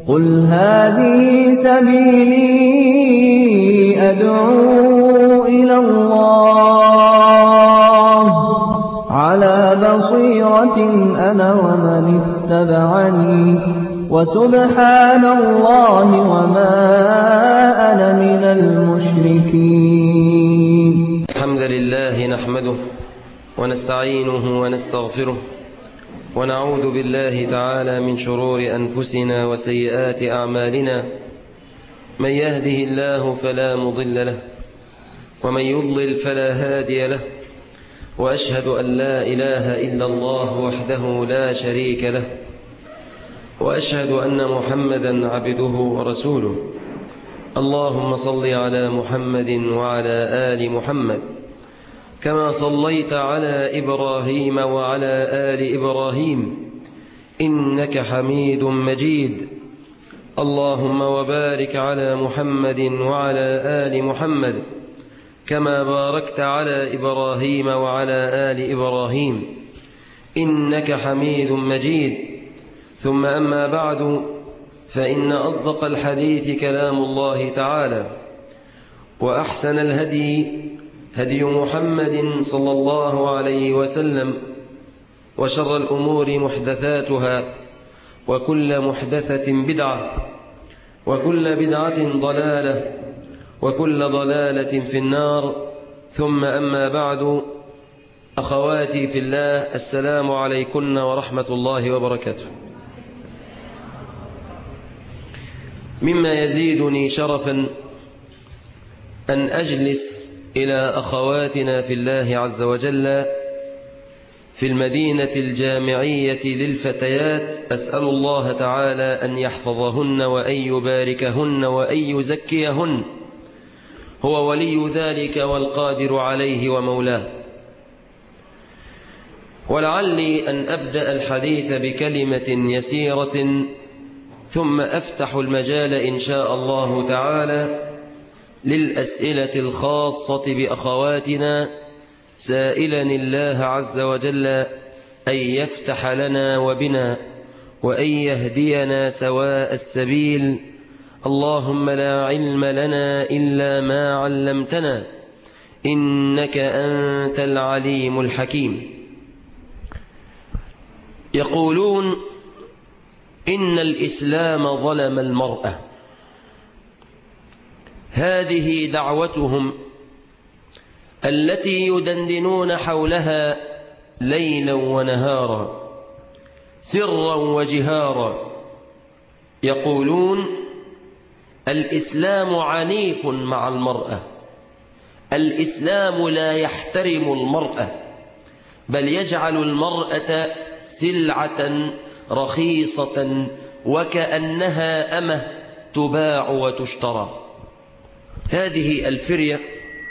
قل هذه سبيلي أدعو إلى الله على بصيرة أنا ومن اتبعني وسبحان الله وما أنا من المشركين الحمد لله نحمده ونستعينه ونستغفره ونعوذ بالله تعالى من شرور أنفسنا وسيئات أعمالنا من يهده الله فلا مضل له ومن يضلل فلا هادي له وأشهد أن لا إله إلا الله وحده لا شريك له وأشهد أن محمدا عبده ورسوله اللهم صل على محمد وعلى آل محمد كما صليت على إبراهيم وعلى آل إبراهيم إنك حميد مجيد اللهم وبارك على محمد وعلى آل محمد كما باركت على إبراهيم وعلى آل إبراهيم إنك حميد مجيد ثم أما بعد فإن أصدق الحديث كلام الله تعالى وأحسن الهدي هدي محمد صلى الله عليه وسلم وشر الأمور محدثاتها وكل محدثة بدعة وكل بدعة ضلالة وكل ضلالة في النار ثم أما بعد أخواتي في الله السلام عليكن ورحمة الله وبركاته مما يزيدني شرفا أن أجلس إلى أخواتنا في الله عز وجل في المدينة الجامعية للفتيات أسأل الله تعالى أن يحفظهن وأن يباركهن وأن يزكيهن هو ولي ذلك والقادر عليه ومولاه ولعلي أن أبدأ الحديث بكلمة يسيرة ثم أفتح المجال إن شاء الله تعالى للأسئلة الخاصة بأخواتنا سائلا الله عز وجل أن يفتح لنا وبنا وأن يهدينا سواء السبيل اللهم لا علم لنا إلا ما علمتنا إنك أنت العليم الحكيم يقولون إن الإسلام ظلم المرأة هذه دعوتهم التي يدندنون حولها ليلا ونهارا سرا وجهارا يقولون الإسلام عنيف مع المرأة الإسلام لا يحترم المرأة بل يجعل المرأة سلعة رخيصة وكأنها أمه تباع وتشترى هذه الفرية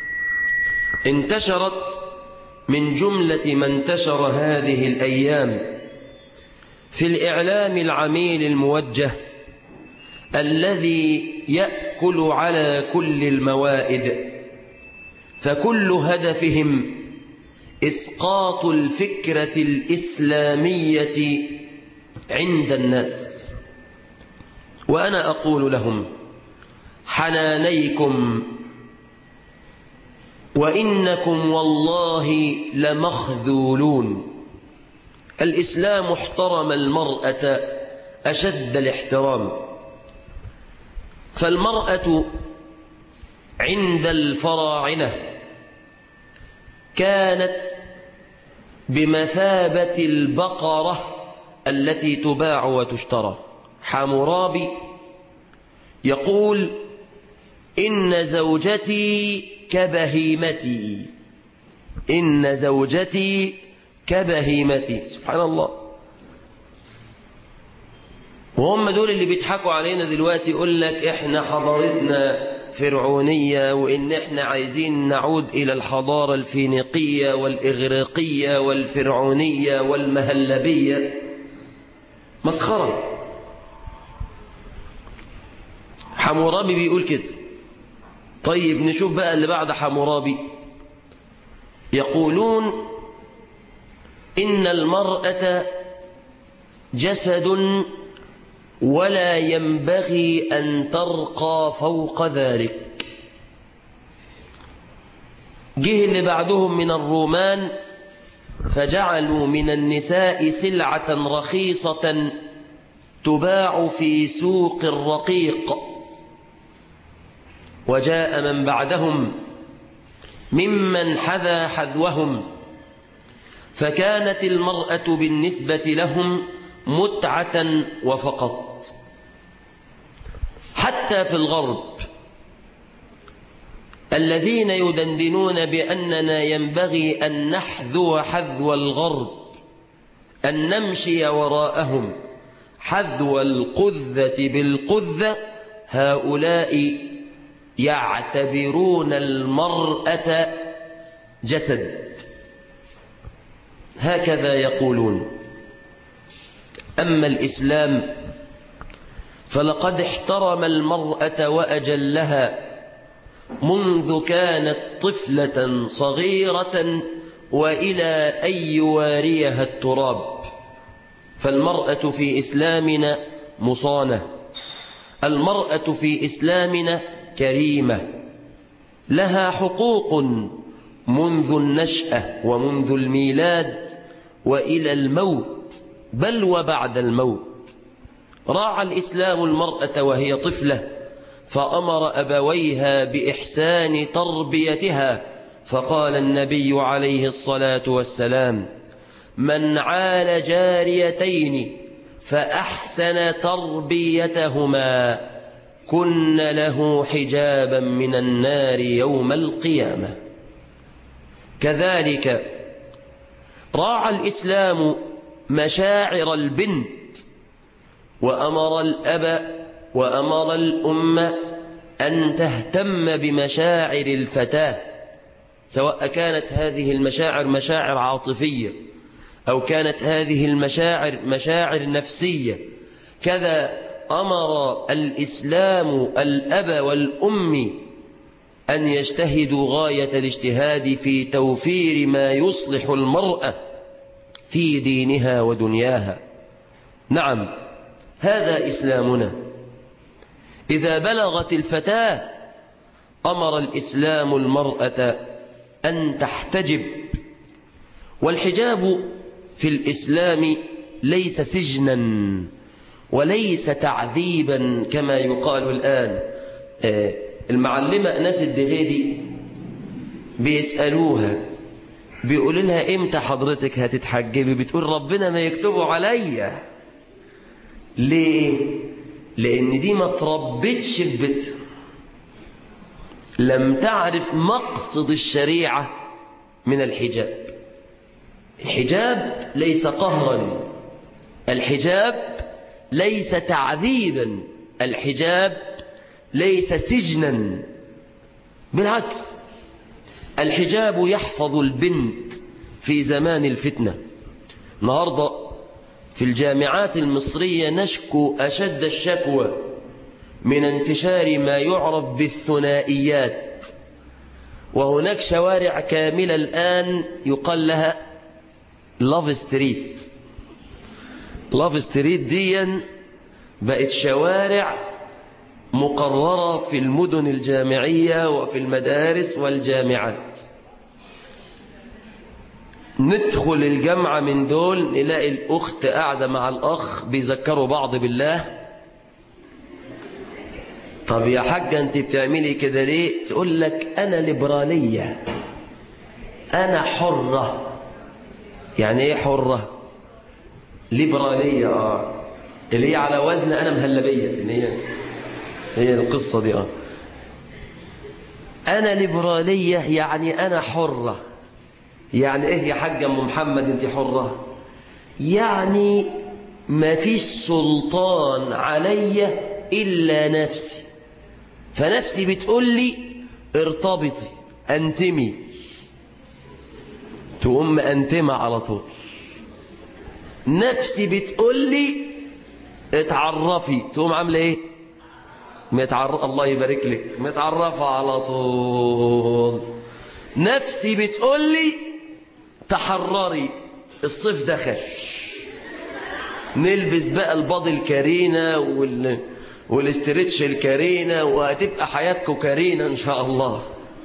انتشرت من جملة ما انتشر هذه الأيام في الإعلام العميل الموجه الذي يأكل على كل الموائد فكل هدفهم إسقاط الفكرة الإسلامية عند الناس وأنا أقول لهم حنانيكم وإنكم والله لمخذولون الإسلام احترم المرأة أشد الاحترام فالمرأة عند الفراعنة كانت بمثابة البقرة التي تباع وتشترى حمورابي يقول إن زوجتي كبهيمتي إن زوجتي كبهيمتي سبحان الله وهم دول اللي بيضحكوا علينا دلوقتي يقول لك احنا حضارتنا فرعونية وإن إحنا عايزين نعود إلى الحضارة الفينيقية والإغريقية والفرعونية والمهلبية مسخرة حمورابي بيقول كده طيب نشوف بقى اللي بعد حمورابي يقولون إن المرأة جسد ولا ينبغي أن ترقى فوق ذلك جه اللي بعدهم من الرومان فجعلوا من النساء سلعة رخيصة تباع في سوق الرقيق وجاء من بعدهم ممن حذا حذوهم فكانت المرأة بالنسبة لهم متعة وفقط حتى في الغرب الذين يدندنون بأننا ينبغي أن نحذو حذو الغرب أن نمشي وراءهم حذو القذة بالقذة هؤلاء يعتبرون المرأة جسد هكذا يقولون أما الإسلام فلقد احترم المرأة وأجلها منذ كانت طفلة صغيرة وإلى أن يواريها التراب فالمرأة في إسلامنا مصانة المرأة في إسلامنا كريمة لها حقوق منذ النشأة ومنذ الميلاد وإلى الموت بل وبعد الموت راعى الإسلام المرأة وهي طفلة فأمر أبويها بإحسان تربيتها فقال النبي عليه الصلاة والسلام من عال جاريتين فأحسن تربيتهما كن له حجابا من النار يوم القيامة كذلك راعى الإسلام مشاعر البنت وأمر الأب وأمر الأمة أن تهتم بمشاعر الفتاة سواء كانت هذه المشاعر مشاعر عاطفية أو كانت هذه المشاعر مشاعر نفسية كذا أمر الإسلام الأب والأم أن يجتهدوا غاية الاجتهاد في توفير ما يصلح المرأة في دينها ودنياها نعم هذا إسلامنا إذا بلغت الفتاة أمر الإسلام المرأة أن تحتجب والحجاب في الإسلام ليس سجنا وليس تعذيبا كما يقال الآن المعلمة أناس الدغيدي بيسألوها بيقولوا لها امتى حضرتك هتتحجبي بتقول ربنا ما يكتبه عليا ليه لان دي ما تربتش في بيتها لم تعرف مقصد الشريعة من الحجاب الحجاب ليس قهرا الحجاب ليس تعذيبا الحجاب ليس سجنا بالعكس الحجاب يحفظ البنت في زمان الفتنة النهاردة في الجامعات المصرية نشكو أشد الشكوى من انتشار ما يعرف بالثنائيات وهناك شوارع كاملة الآن يقال لها لاف ستريت لاف ستريت ديا بقت شوارع مقررة في المدن الجامعية وفي المدارس والجامعات ندخل الجامعة من دول نلاقي الأخت قاعدة مع الأخ بيذكروا بعض بالله طب يا حاجة أنت بتعملي كده ليه تقول لك أنا ليبرالية أنا حرة يعني إيه حرة ليبرالية آه اللي هي على وزن أنا مهلبية اللي هي هي القصة دي آه أنا ليبرالية يعني أنا حرة يعني إيه يا حاجة أم محمد أنت حرة يعني ما فيش سلطان عليا إلا نفسي فنفسي بتقول لي ارتبطي انتمي تقوم انتمى على طول نفسي بتقول لي اتعرفي تقوم عامله ايه متعرف الله يبارك لك متعرفه على طول نفسي بتقول لي تحرري الصيف دخل نلبس بقى الباضي الكارينا وال... والاسترتش الكارينا وهتبقى حياتكم كارينا ان شاء الله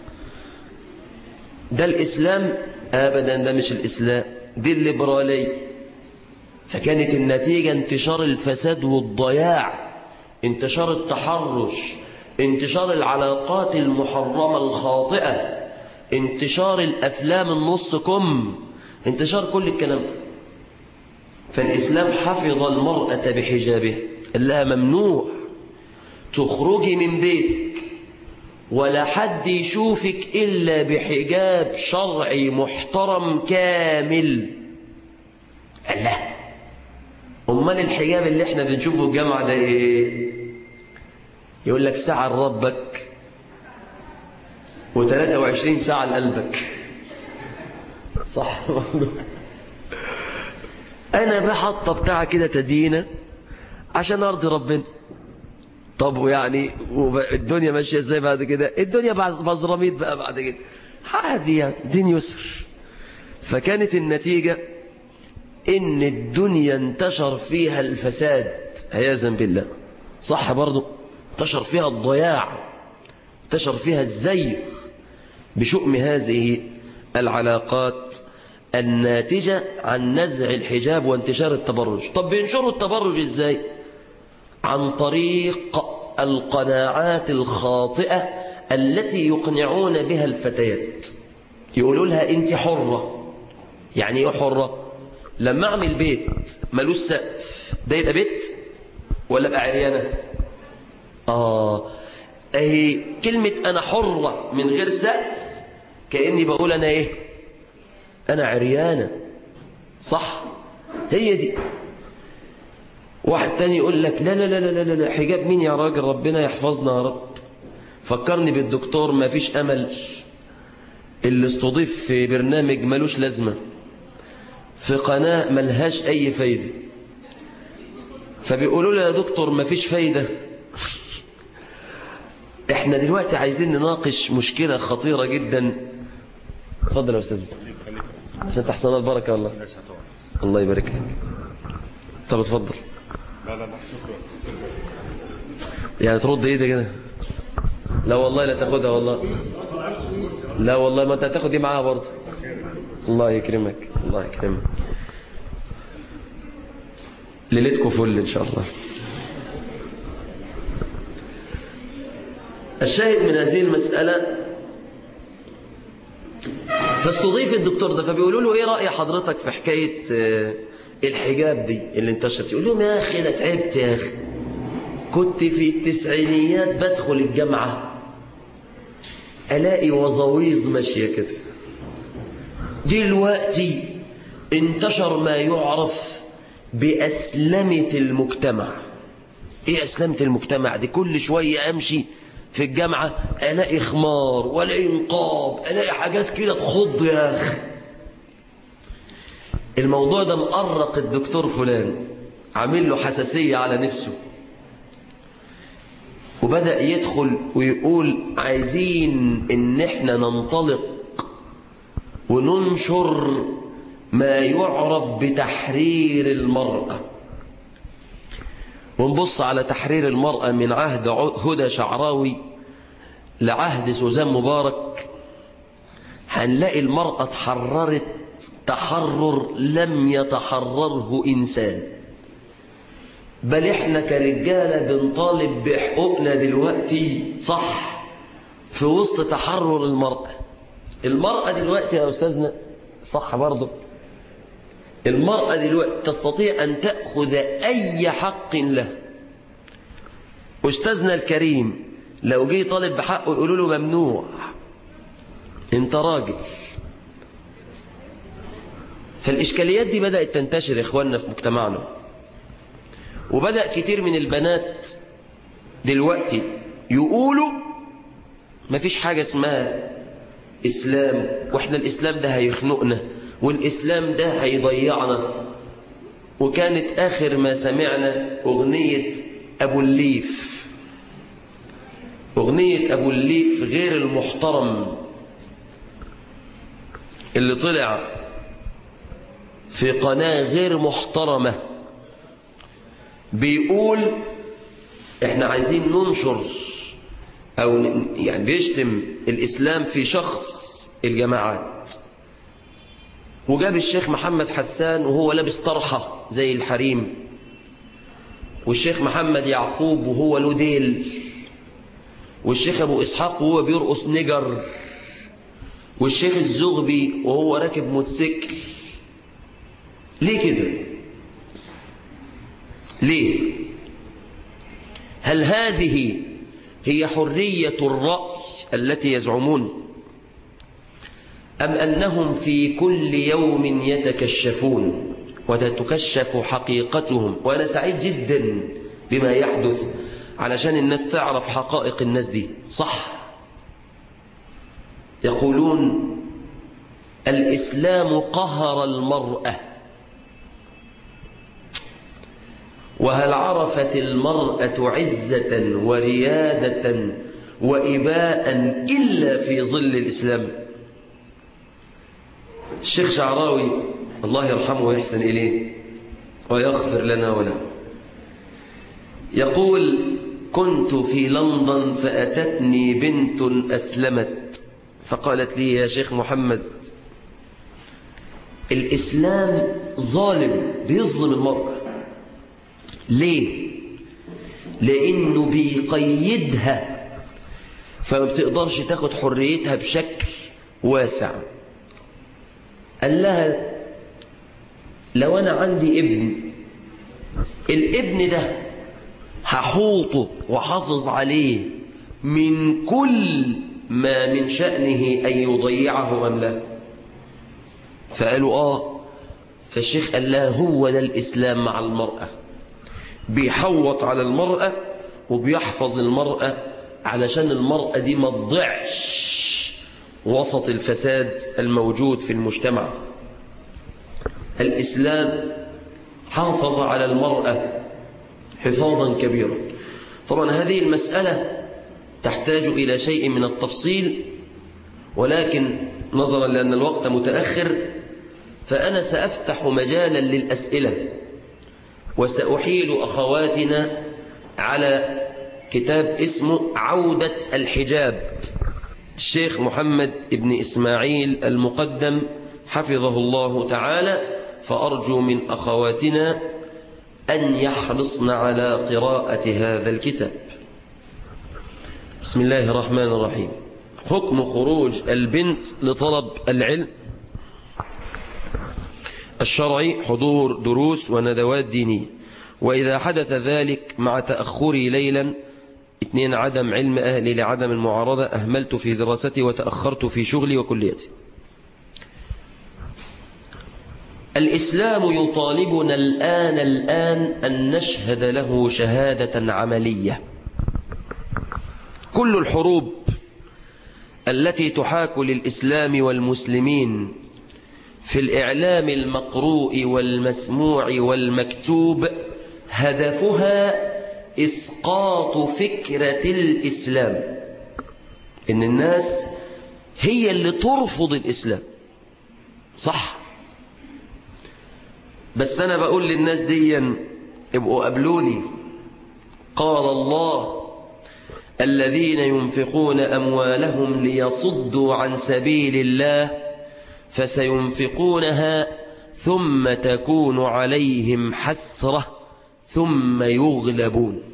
ده الاسلام ابدا ده مش الاسلام دي الليبرالية فكانت النتيجة انتشار الفساد والضياع انتشار التحرش انتشار العلاقات المحرمة الخاطئة انتشار الافلام النص كم انتشار كل الكلام ده فالإسلام حفظ المرأة بحجابها قال لها ممنوع تخرجي من بيتك ولا حد يشوفك إلا بحجاب شرعي محترم كامل قال لها أمال الحجاب اللي احنا بنشوفه في الجامعة ده ايه يقول لك ساعة لربك و23 ساعة لقلبك صح انا بحط بتاع كده تدينه عشان ارضي ربنا طب ويعني الدنيا ماشيه ازاي بعد كده الدنيا بزراميط بقى بعد كده عادي يعني دين يسر فكانت النتيجة ان الدنيا انتشر فيها الفساد عياذا بالله صح برضو انتشر فيها الضياع انتشر فيها الزيغ بشؤم هذه العلاقات الناتجة عن نزع الحجاب وانتشار التبرج طب بينشروا التبرج ازاي عن طريق القناعات الخاطئة التي يقنعون بها الفتيات يقولوا لها انت حرة يعني ايه حرة لما اعمل بيت ملوش سقف ده يبقى بيت ولا ابقى عريانة اه اهي كلمة انا حرة من غير سقف كأني بقول انا ايه أنا عريانة صح هي دي واحد تاني يقول لك لا لا لا لا لا, لا حجاب مين يا راجل ربنا يحفظنا يا رب فكرني بالدكتور ما فيش أمل اللي استضيف في برنامج ملوش لازمة في قناة ملهاش أي فايدة فبيقولوا له يا دكتور ما فيش فايدة احنا دلوقتي عايزين نناقش مشكلة خطيرة جدا اتفضل يا أستاذ عشان تحصل البركة والله الله يبارك لك طب اتفضل لا لا لا شكرا يعني ترد ايدي كده لا والله لا تاخدها والله لا والله ما انت هتاخد دي معاها برضه الله يكرمك الله يكرمك ليلتكم فل ان شاء الله الشاهد من هذه المسألة فاستضيف الدكتور ده فبيقولوا له ايه رأي حضرتك في حكاية الحجاب دي اللي انتشرت يقول لهم يا اخي انا تعبت يا اخي كنت في التسعينيات بدخل الجامعة الاقي وظويظ ماشية كده دلوقتي انتشر ما يعرف بأسلمة المجتمع ايه أسلمة المجتمع دي كل شوية امشي في الجامعة الاقي خمار والاقي نقاب الاقي حاجات كده تخض يا اخي الموضوع ده مقرق الدكتور فلان عامل له حساسية على نفسه وبدأ يدخل ويقول عايزين ان احنا ننطلق وننشر ما يعرف بتحرير المرأة ونبص على تحرير المرأة من عهد هدى شعراوي لعهد سوزان مبارك هنلاقي المرأة تحررت تحرر لم يتحرره إنسان بل احنا كرجالة بنطالب بحقوقنا دلوقتي صح في وسط تحرر المرأة المرأة دلوقتي يا أستاذنا صح برضه المرأة دلوقتي تستطيع أن تأخذ أي حق له أستاذنا الكريم لو جه طالب بحقه يقولوا له ممنوع انت راجل فالإشكاليات دي بدأت تنتشر إخواننا في مجتمعنا وبدأ كتير من البنات دلوقتي يقولوا مفيش حاجة اسمها إسلام وإحنا الإسلام ده هيخنقنا والإسلام ده هيضيعنا وكانت آخر ما سمعنا أغنية أبو الليف أغنية أبو الليف غير المحترم اللي طلع في قناة غير محترمة بيقول احنا عايزين ننشر او يعني بيشتم الاسلام في شخص الجماعات وجاب الشيخ محمد حسان وهو لابس طرحة زي الحريم والشيخ محمد يعقوب وهو له ديل والشيخ ابو اسحاق وهو بيرقص نجر والشيخ الزغبي وهو راكب موتوسيكل ليه كده ليه هل هذه هي حرية الرأي التي يزعمون أم أنهم في كل يوم يتكشفون وتتكشف حقيقتهم وأنا سعيد جدا بما يحدث علشان الناس تعرف حقائق الناس دي صح يقولون الإسلام قهر المرأة وهل عرفت المرأة عزة وريادة وإباء إلا في ظل الإسلام الشيخ شعراوي الله يرحمه ويحسن إليه ويغفر لنا وله يقول كنت في لندن فأتتني بنت أسلمت فقالت لي يا شيخ محمد الإسلام ظالم بيظلم المرأة ليه لأنه بيقيدها فما بتقدرش تاخد حريتها بشكل واسع قال لها لو أنا عندي ابن الابن ده هحوطه وحافظ عليه من كل ما من شأنه أن يضيعه أم لا فقالوا آه فالشيخ قال لها هو ده الإسلام مع المرأة بيحوط على المرأة وبيحفظ المرأة علشان المرأة دي ما تضيعش وسط الفساد الموجود في المجتمع الإسلام حافظ على المرأة حفاظا كبيرا طبعا هذه المسألة تحتاج إلى شيء من التفصيل ولكن نظرا لأن الوقت متأخر فأنا سأفتح مجالا للأسئلة وسأحيل أخواتنا على كتاب اسمه عودة الحجاب الشيخ محمد ابن إسماعيل المقدم حفظه الله تعالى فأرجو من أخواتنا أن يحرصن على قراءة هذا الكتاب بسم الله الرحمن الرحيم حكم خروج البنت لطلب العلم الشرعي حضور دروس وندوات دينية وإذا حدث ذلك مع تأخري ليلا اثنين عدم علم أهلي لعدم المعارضة أهملت في دراستي وتأخرت في شغلي وكليتي الإسلام يطالبنا الآن الآن أن نشهد له شهادة عملية كل الحروب التي تحاك للإسلام والمسلمين في الإعلام المقروء والمسموع والمكتوب هدفها إسقاط فكرة الإسلام إن الناس هي اللي ترفض الإسلام صح بس أنا بقول للناس دي ابقوا قبلوني قال الله الذين ينفقون أموالهم ليصدوا عن سبيل الله فسينفقونها ثم تكون عليهم حسرة ثم يغلبون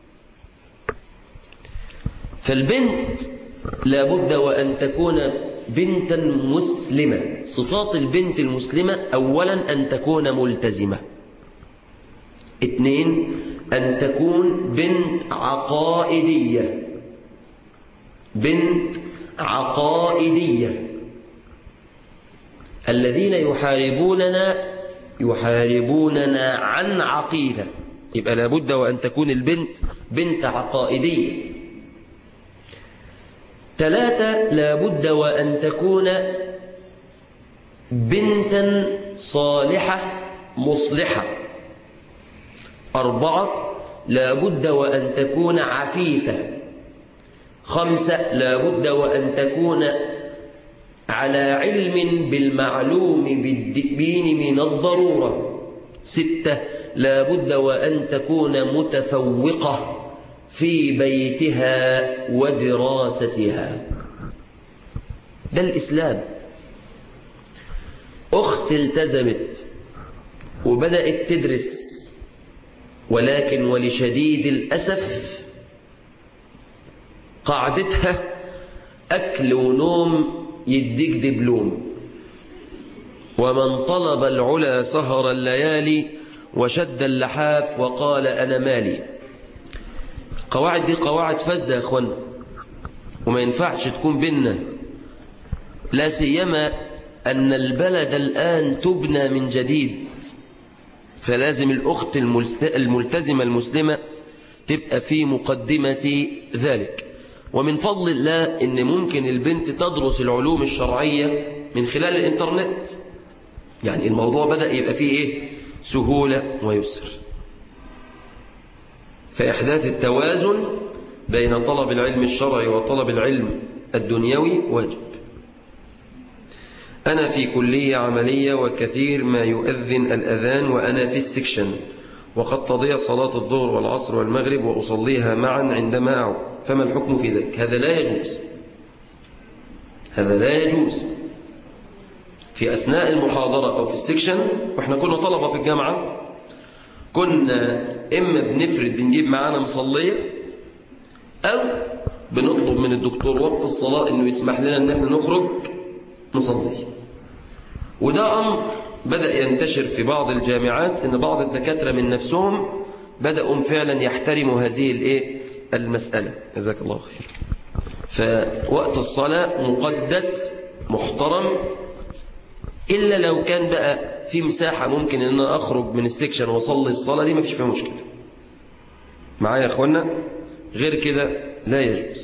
فالبنت لابد وأن تكون بنتا مسلمة صفات البنت المسلمة أولا أن تكون ملتزمة اثنين أن تكون بنت عقائدية بنت عقائدية الذين يحاربوننا يحاربوننا عن عقيدة يبقى لابد وأن تكون البنت بنت عقائدية ثلاثة لابد وأن تكون بنتا صالحة مصلحة أربعة لابد وأن تكون عفيفة خمسة لابد وأن تكون على علم بالمعلوم بالدين من الضرورة ستة لابد وأن تكون متفوقة في بيتها ودراستها ده الإسلام أخت التزمت وبدأت تدرس ولكن ولشديد الأسف قاعدتها أكل ونوم يديك دبلوم ومن طلب العلا سهر الليالي وشد اللحاف وقال أنا مالي قواعد دي قواعد فاسدة يا أخوانا وما ينفعش تكون بينا لا سيما أن البلد الآن تبنى من جديد فلازم الأخت الملتزمة المسلمة تبقى في مقدمة ذلك ومن فضل الله أن ممكن البنت تدرس العلوم الشرعية من خلال الإنترنت يعني الموضوع بدأ يبقى فيه إيه؟ سهولة ويسر فإحداث التوازن بين طلب العلم الشرعي وطلب العلم الدنيوي واجب أنا في كلية عملية وكثير ما يؤذن الأذان وأنا في السكشن وقد تضيع صلاة الظهر والعصر والمغرب وأصليها معا عندما أعود فما الحكم في ذلك هذا لا يجوز هذا لا يجوز في أثناء المحاضرة أو في السكشن وإحنا كنا طلبة في الجامعة كنا إما بنفرد بنجيب معانا مصلية أو بنطلب من الدكتور وقت الصلاة إنه يسمح لنا إن إحنا نخرج نصلي وده أمر بدأ ينتشر في بعض الجامعات إن بعض الدكاترة من نفسهم بدأوا فعلا يحترموا هذه الإيه المسألة جزاك الله خير فوقت الصلاة مقدس محترم إلا لو كان بقى في مساحة ممكن أن أنا أخرج من السكشن وأصلي الصلاة دي ما فيش فيها مشكلة معايا يا أخوانا غير كده لا يجوز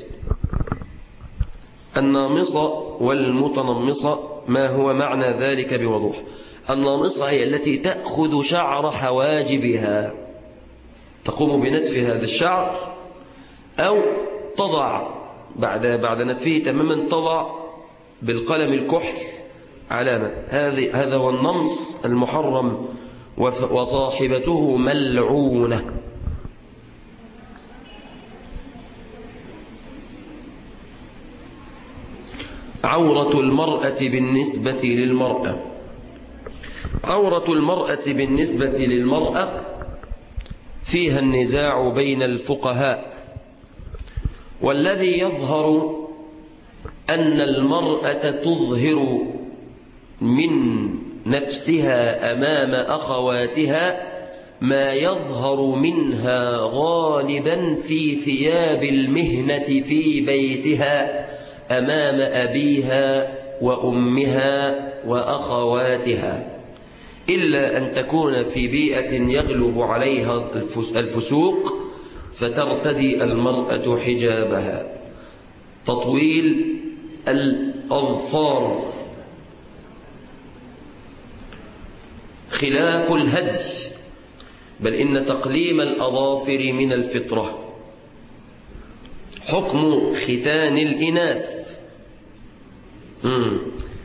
النامصة والمتنمصة ما هو معنى ذلك بوضوح النامصة هي التي تأخذ شعر حواجبها تقوم بنتف هذا الشعر أو تضع بعد بعد نتفه تماما تضع بالقلم الكحل علامة هذه هذا هو النمص المحرم وصاحبته ملعونة عورة المرأة بالنسبة للمرأة عورة المرأة بالنسبة للمرأة فيها النزاع بين الفقهاء والذي يظهر أن المرأة تظهر من نفسها أمام أخواتها ما يظهر منها غالبا في ثياب المهنة في بيتها أمام أبيها وأمها وأخواتها إلا أن تكون في بيئة يغلب عليها الفسوق فترتدي المرأة حجابها تطويل الأظفار خلاف الهدي بل إن تقليم الأظافر من الفطرة حكم ختان الإناث مم.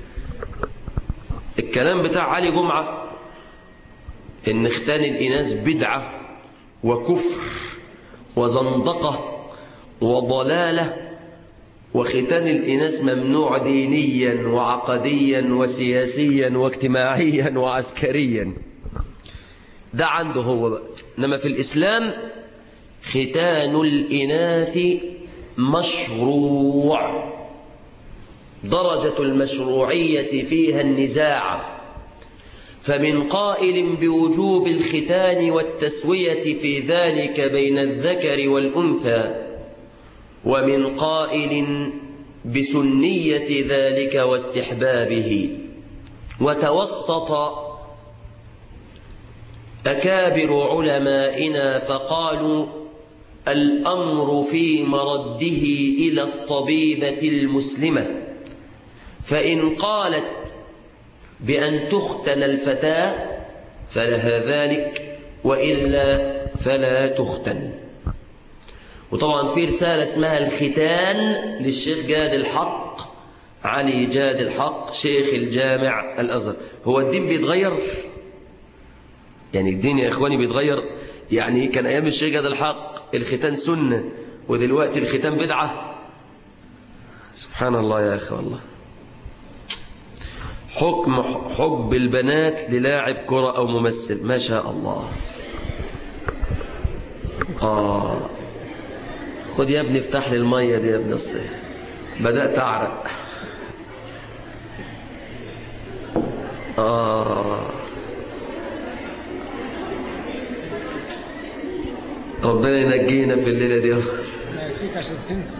الكلام بتاع علي جمعة إن ختان الإناث بدعة وكفر وزندقة وضلالة وختان الإناث ممنوع دينيا وعقديا وسياسيا واجتماعيا وعسكريا ده عنده هو بقى إنما في الإسلام ختان الإناث مشروع درجة المشروعية فيها النزاع فمن قائل بوجوب الختان والتسوية في ذلك بين الذكر والأنثى ومن قائل بسنية ذلك واستحبابه وتوسط أكابر علمائنا فقالوا الأمر في مرده إلى الطبيبة المسلمة فإن قالت بأن تختن الفتاة فلها ذلك وإلا فلا تختن وطبعا في رسالة اسمها الختان للشيخ جاد الحق علي جاد الحق شيخ الجامع الأزهر هو الدين بيتغير يعني الدين يا إخواني بيتغير يعني كان أيام الشيخ هذا الحق الختان سنة ودلوقتي الختان بدعة سبحان الله يا أخي والله حكم حب البنات للاعب كرة أو ممثل ما شاء الله آه خد يا ابني افتح لي المية دي يا ابني الصيف بدأت أعرق آه ربنا ينجينا في الليلة دي انا نسيت عشان تنسى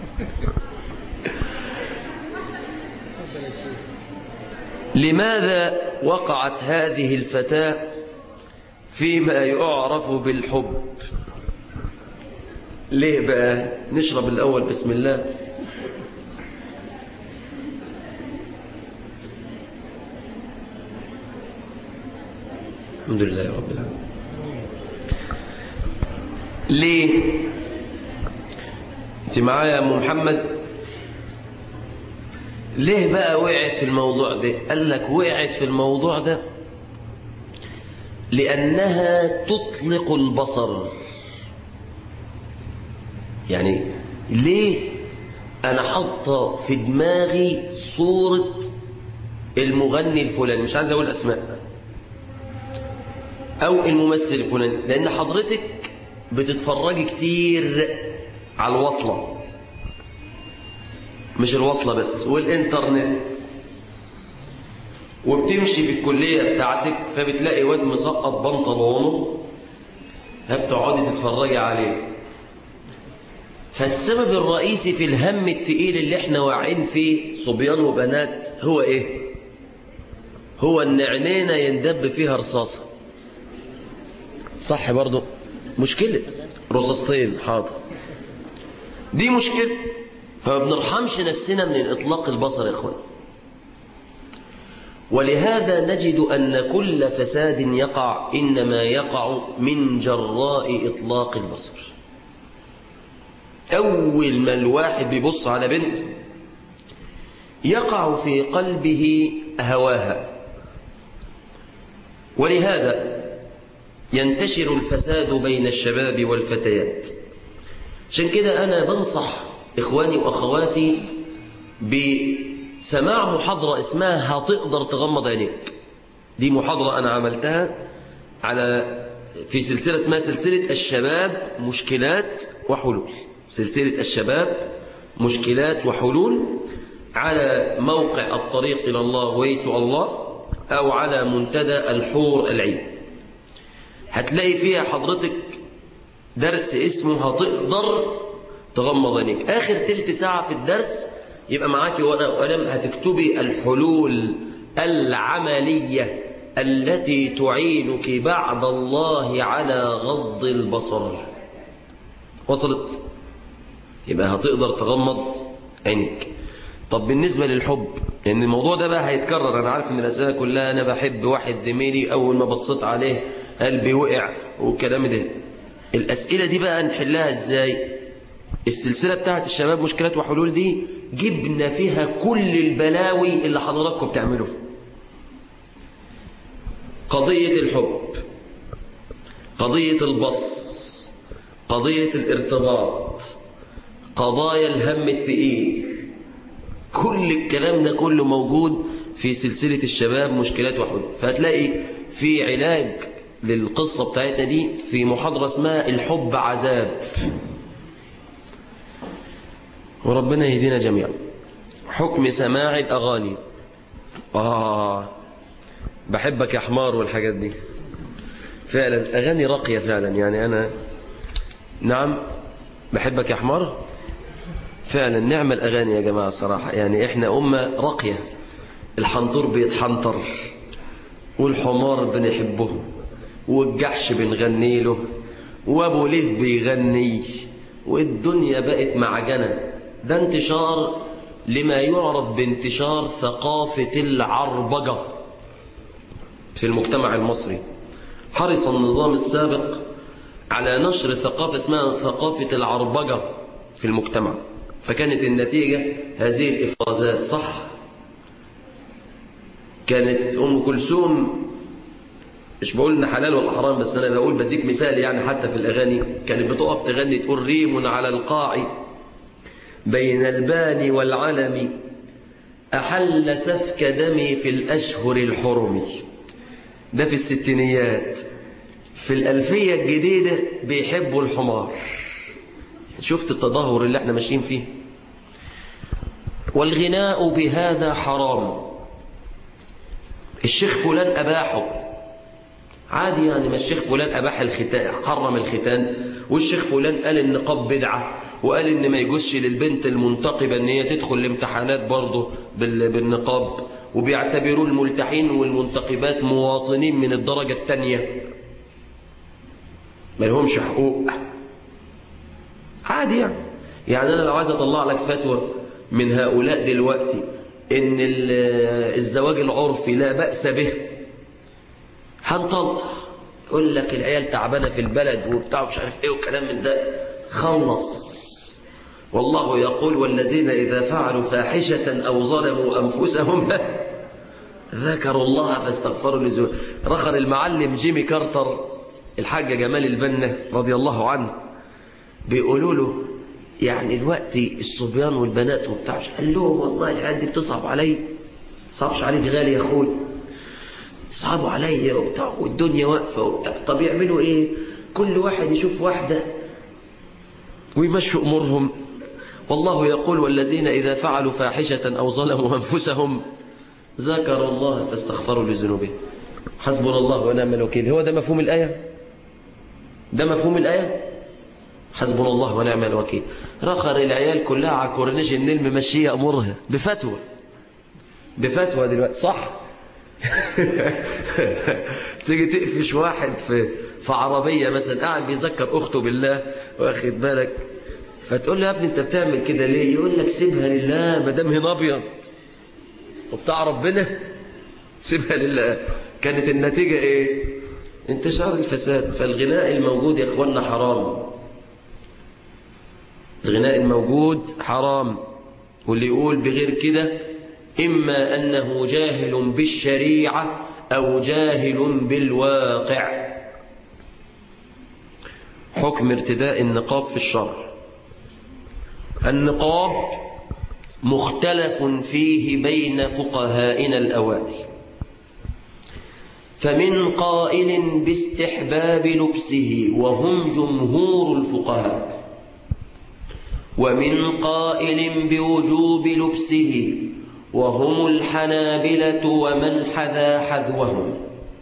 اتفضل يا شيخ لماذا وقعت هذه الفتاة فيما يعرف بالحب ليه بقى نشرب الأول بسم الله الحمد لله رب العالمين ليه انت معايا يا ام محمد ليه بقى وقعت في الموضوع ده قال لك وقعت في الموضوع ده لأنها تطلق البصر يعني ليه أنا حاطة في دماغي صورة المغني الفلاني مش عايز أقول أسماء أو الممثل الفلاني لأن حضرتك بتتفرجي كتير على الوصلة مش الوصلة بس والإنترنت وبتمشي في الكلية بتاعتك فبتلاقي واد مسقط بنطلونه فبتقعدي تتفرجي عليه فالسبب الرئيسي في الهم التقيل اللي احنا واعين فيه صبيان وبنات هو ايه هو ان عينينا يندب فيها رصاصة صح برضو مشكلة رصاصتين حاضر دي مشكلة فما بنرحمش نفسنا من الإطلاق البصر يا إخوان ولهذا نجد أن كل فساد يقع إنما يقع من جراء إطلاق البصر أول ما الواحد بيبص على بنت يقع في قلبه هواها ولهذا ينتشر الفساد بين الشباب والفتيات عشان كده أنا بنصح إخواني وأخواتي بسماع محاضرة اسمها هتقدر تغمض عينيك دي محاضرة أنا عملتها على في سلسلة اسمها سلسلة الشباب مشكلات وحلول سلسلة الشباب مشكلات وحلول على موقع الطريق إلى الله ويت الله أو على منتدى الحور العين هتلاقي فيها حضرتك درس اسمه هتقدر تغمض عينيك آخر تلت ساعة في الدرس يبقى معاكي ورقة وقلم هتكتبي الحلول العملية التي تعينك بعد الله على غض البصر وصلت يبقى هتقدر تغمض عينك طب بالنسبة للحب لأن يعني الموضوع ده بقى هيتكرر أنا عارف إن الأسئلة كلها أنا بحب واحد زميلي أول ما بصيت عليه قلبي وقع والكلام ده الأسئلة دي بقى نحلها إزاي السلسلة بتاعت الشباب مشكلات وحلول دي جبنا فيها كل البلاوي اللي حضراتكم بتعملوا قضية الحب قضية البص قضية الارتباط قضايا الهم التقيل كل الكلام ده كله موجود في سلسلة الشباب مشكلات وحلول فهتلاقي في علاج للقصة بتاعتنا دي في محاضرة اسمها الحب عذاب وربنا يهدينا جميعا حكم سماع الأغاني آه بحبك يا حمار والحاجات دي فعلا أغاني راقية فعلا يعني أنا نعم بحبك يا حمار فعلا نعم الأغاني يا جماعة صراحة يعني إحنا أمة راقية الحنطور بيتحنطر والحمار بنحبه والجحش بنغني له وابو ليف بيغني والدنيا بقت معجنة ده انتشار لما يعرف بانتشار ثقافة العربجة في المجتمع المصري حرص النظام السابق على نشر ثقافة اسمها ثقافة العربجة في المجتمع فكانت النتيجة هذه الإفرازات صح كانت أم كلثوم مش بقول ان حلال ولا حرام بس انا بقول بديك مثال يعني حتى في الاغاني كانت بتقف تغني تقول ريم على القاع بين البان والعلم احل سفك دمي في الاشهر الحرم ده في الستينيات في الالفيه الجديده بيحبوا الحمار شفت التدهور اللي احنا ماشيين فيه والغناء بهذا حرام الشيخ فلان أباحه عادي يعني ما الشيخ فلان أباح الختان حرم الختان والشيخ فلان قال النقاب بدعة وقال ان ما يجوزش للبنت المنتقبة ان هي تدخل الامتحانات برضه بال- بالنقاب وبيعتبروا الملتحين والمنتقبات مواطنين من الدرجة الثانية ما لهمش حقوق عادي يعني يعني انا لو عايز اطلع لك فتوى من هؤلاء دلوقتي ان ال- الزواج العرفي لا بأس به هنطلع يقول لك العيال تعبانه في البلد وبتاع مش عارف ايه وكلام من ده خلص والله يقول والذين اذا فعلوا فاحشه او ظلموا انفسهم ذكروا الله فاستغفروا لذنوبهم رخر المعلم جيمي كارتر الحاج جمال البنا رضي الله عنه بيقولوا له يعني دلوقتي الصبيان والبنات وبتاع قال لهم والله العيال دي بتصعب علي صعبش عليك غالي يا اخوي صعبوا عليا وبتاع والدنيا واقفه وبتاع طب يعملوا ايه كل واحد يشوف واحده ويمشوا امورهم والله يقول والذين اذا فعلوا فاحشه او ظلموا انفسهم ذكروا الله فاستغفروا لذنوبهم حسبنا الله ونعم الوكيل هو ده مفهوم الايه ده مفهوم الايه حسبنا الله ونعم الوكيل رخر العيال كلها على كورنيش النيل ممشيه امورها بفتوى بفتوى دلوقتي صح تيجي تقفش واحد في في عربيه مثلا قاعد بيذكر اخته بالله واخد بالك فتقول له يا ابني انت بتعمل كده ليه يقول لك سيبها لله ما دام هنا ابيض وبتاع ربنا سيبها لله كانت النتيجه ايه انتشار الفساد فالغناء الموجود يا اخوانا حرام الغناء الموجود حرام واللي يقول بغير كده إما أنه جاهل بالشريعة أو جاهل بالواقع حكم ارتداء النقاب في الشرع النقاب مختلف فيه بين فقهائنا الأوائل فمن قائل باستحباب لبسه وهم جمهور الفقهاء ومن قائل بوجوب لبسه وهم الحنابلة ومن حذا حذوهم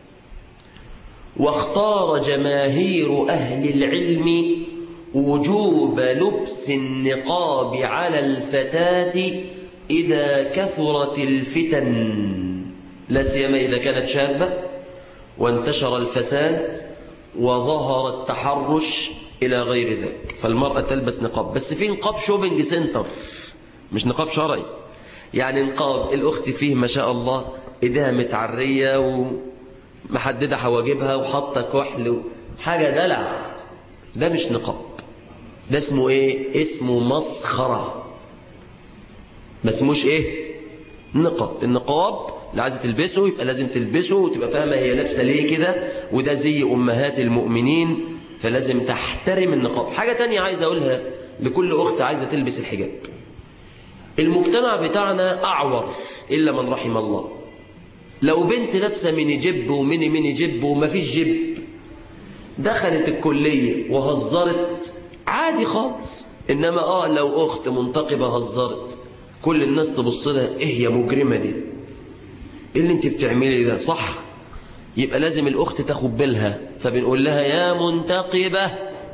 واختار جماهير أهل العلم وجوب لبس النقاب على الفتاة إذا كثرت الفتن لا سيما إذا كانت شابة وانتشر الفساد وظهر التحرش إلى غير ذلك فالمرأة تلبس نقاب بس في نقاب شوبينج سنتر مش نقاب شرعي يعني نقاب الأخت فيه ما شاء الله إيديها متعرية ومحددة حواجبها وحاطة كحل و- حاجة دلع ده مش نقاب ده اسمه ايه اسمه مسخرة ما اسموش ايه نقاب النقاب اللي عايزه تلبسه يبقى لازم تلبسه وتبقى فاهمه هي لابسه ليه كده وده زي امهات المؤمنين فلازم تحترم النقاب حاجه تانية عايز اقولها لكل اخت عايزه تلبس الحجاب المجتمع بتاعنا اعور الا من رحم الله لو بنت لابسه ميني جيب وميني ميني جيب ومفيش جيب دخلت الكليه وهزرت عادي خالص انما اه لو اخت منتقبه هزرت كل الناس تبص لها ايه يا مجرمه دي ايه اللي انت بتعملي ده صح يبقى لازم الاخت تاخد بالها فبنقول لها يا منتقبه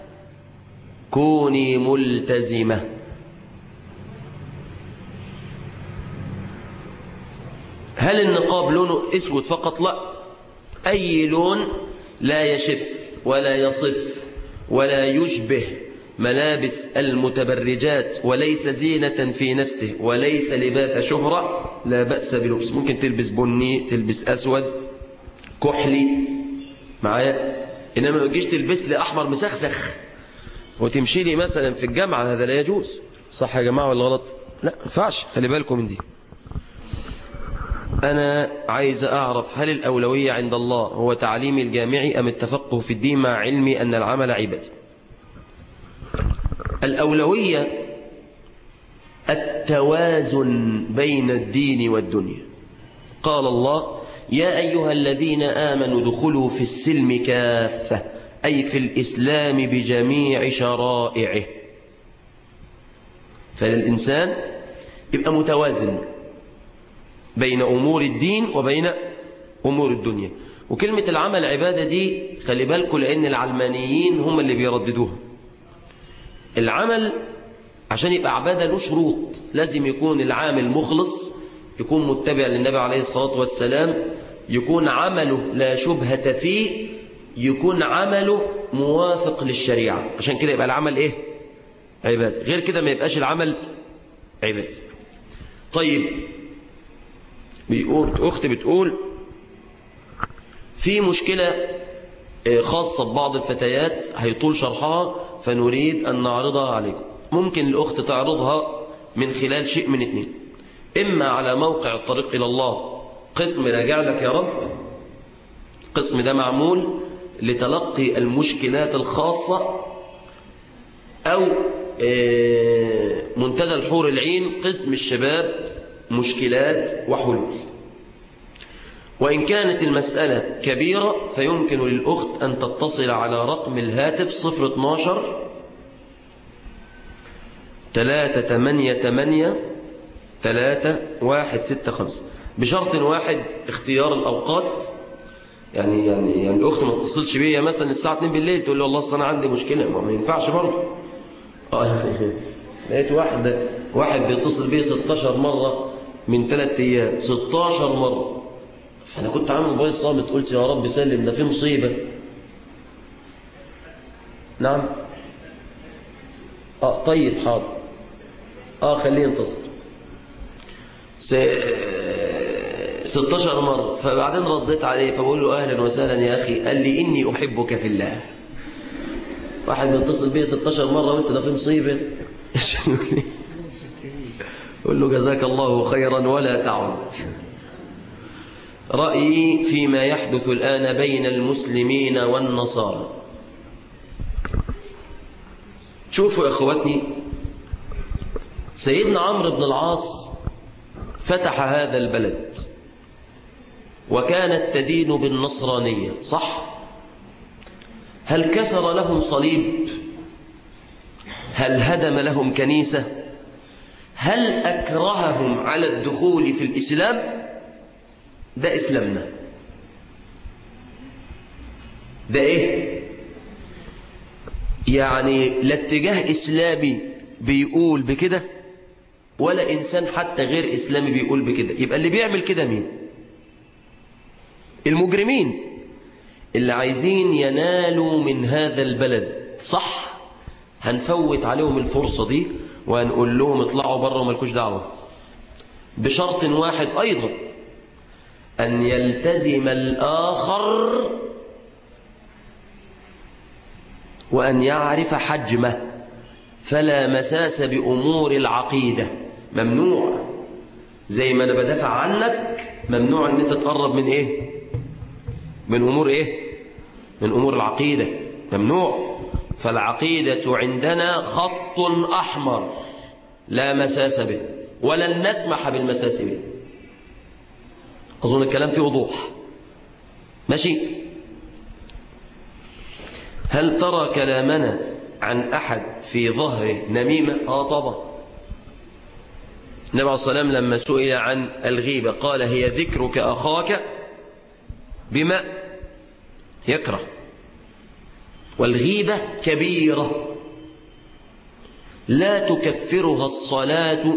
كوني ملتزمه هل النقاب لونه اسود فقط لا اي لون لا يشف ولا يصف ولا يشبه ملابس المتبرجات وليس زينة في نفسه وليس لباس شهرة لا بأس بلبس ممكن تلبس بني تلبس أسود كحلي معايا إنما ما تجيش تلبس لي أحمر مسخسخ وتمشي لي مثلا في الجامعة هذا لا يجوز صح يا جماعة ولا غلط لا ما ينفعش خلي بالكم من دي أنا عايز أعرف هل الأولوية عند الله هو تعليمي الجامعي أم التفقه في الدين مع علمي أن العمل عبادة الأولوية التوازن بين الدين والدنيا قال الله يا أيها الذين آمنوا دخلوا في السلم كافة أي في الإسلام بجميع شرائعه فالإنسان يبقى متوازن بين أمور الدين وبين أمور الدنيا وكلمة العمل عبادة دي خلي بالكم لأن العلمانيين هم اللي بيرددوها العمل عشان يبقى عبادة له شروط لازم يكون العامل مخلص يكون متبع للنبي عليه الصلاة والسلام يكون عمله لا شبهة فيه يكون عمله موافق للشريعة عشان كده يبقى العمل ايه عبادة غير كده ما يبقاش العمل عبادة طيب بيقول أخت بتقول في مشكلة خاصة ببعض الفتيات هيطول شرحها فنريد أن نعرضها عليكم ممكن الأخت تعرضها من خلال شيء من اتنين إما على موقع الطريق إلى الله قسم راجع لك يا رب قسم ده معمول لتلقي المشكلات الخاصة أو منتدى الحور العين قسم الشباب مشكلات وحلول وإن كانت المسألة كبيرة فيمكن للأخت أن تتصل على رقم الهاتف 012 388 3165 بشرط واحد اختيار الأوقات يعني يعني يعني الأخت ما تتصلش بيا مثلا الساعة 2 بالليل تقول لي والله أصل أنا عندي مشكلة ما, ما ينفعش برضه لقيت واحد واحد بيتصل بيا 16 مرة من 3 أيام 16 مرة فأنا كنت عامل موبايل صامت قلت يا رب سلم ده في مصيبة نعم اه طيب حاضر اه خليه ينتصر س... 16 مرة فبعدين رديت عليه فبقول له أهلا وسهلا يا أخي قال لي إني أحبك في الله واحد بيتصل بيه 16 مرة وانت ده في مصيبة قول له جزاك الله خيرا ولا تعد رأيي فيما يحدث الآن بين المسلمين والنصارى شوفوا يا اخواتني سيدنا عمرو بن العاص فتح هذا البلد وكانت تدين بالنصرانية صح هل كسر لهم صليب هل هدم لهم كنيسة هل أكرههم على الدخول في الإسلام ده إسلامنا ده إيه يعني لا اتجاه إسلامي بيقول بكده ولا إنسان حتى غير إسلامي بيقول بكده يبقى اللي بيعمل كده مين المجرمين اللي عايزين ينالوا من هذا البلد صح هنفوت عليهم الفرصة دي وهنقول لهم اطلعوا بره ومالكوش دعوة بشرط واحد أيضا أن يلتزم الآخر وأن يعرف حجمه فلا مساس بأمور العقيدة ممنوع زي ما أنا بدافع عنك ممنوع أن أنت تقرب من إيه من أمور إيه من أمور العقيدة ممنوع فالعقيدة عندنا خط أحمر لا مساس به ولن نسمح بالمساس به أظن الكلام فيه وضوح ماشي هل ترى كلامنا عن أحد في ظهره نميمة آه طبعا النبي عليه الصلاة والسلام لما سئل عن الغيبة قال هي ذكرك أخاك بما يكره والغيبة كبيرة لا تكفرها الصلاة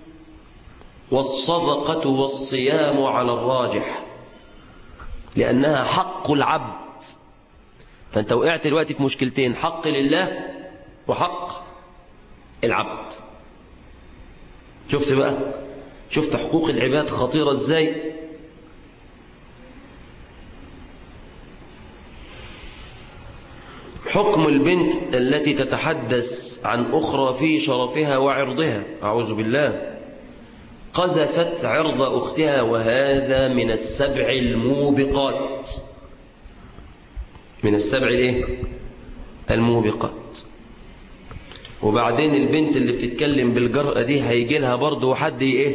والصدقة والصيام على الراجح لأنها حق العبد فأنت وقعت دلوقتي في مشكلتين حق لله وحق العبد شفت بقى شفت حقوق العباد خطيرة ازاي حكم البنت التي تتحدث عن أخرى في شرفها وعرضها أعوذ بالله قذفت عرض أختها وهذا من السبع الموبقات من السبع الايه الموبقات وبعدين البنت اللي بتتكلم بالجرأة دي هيجي لها برضه حد ايه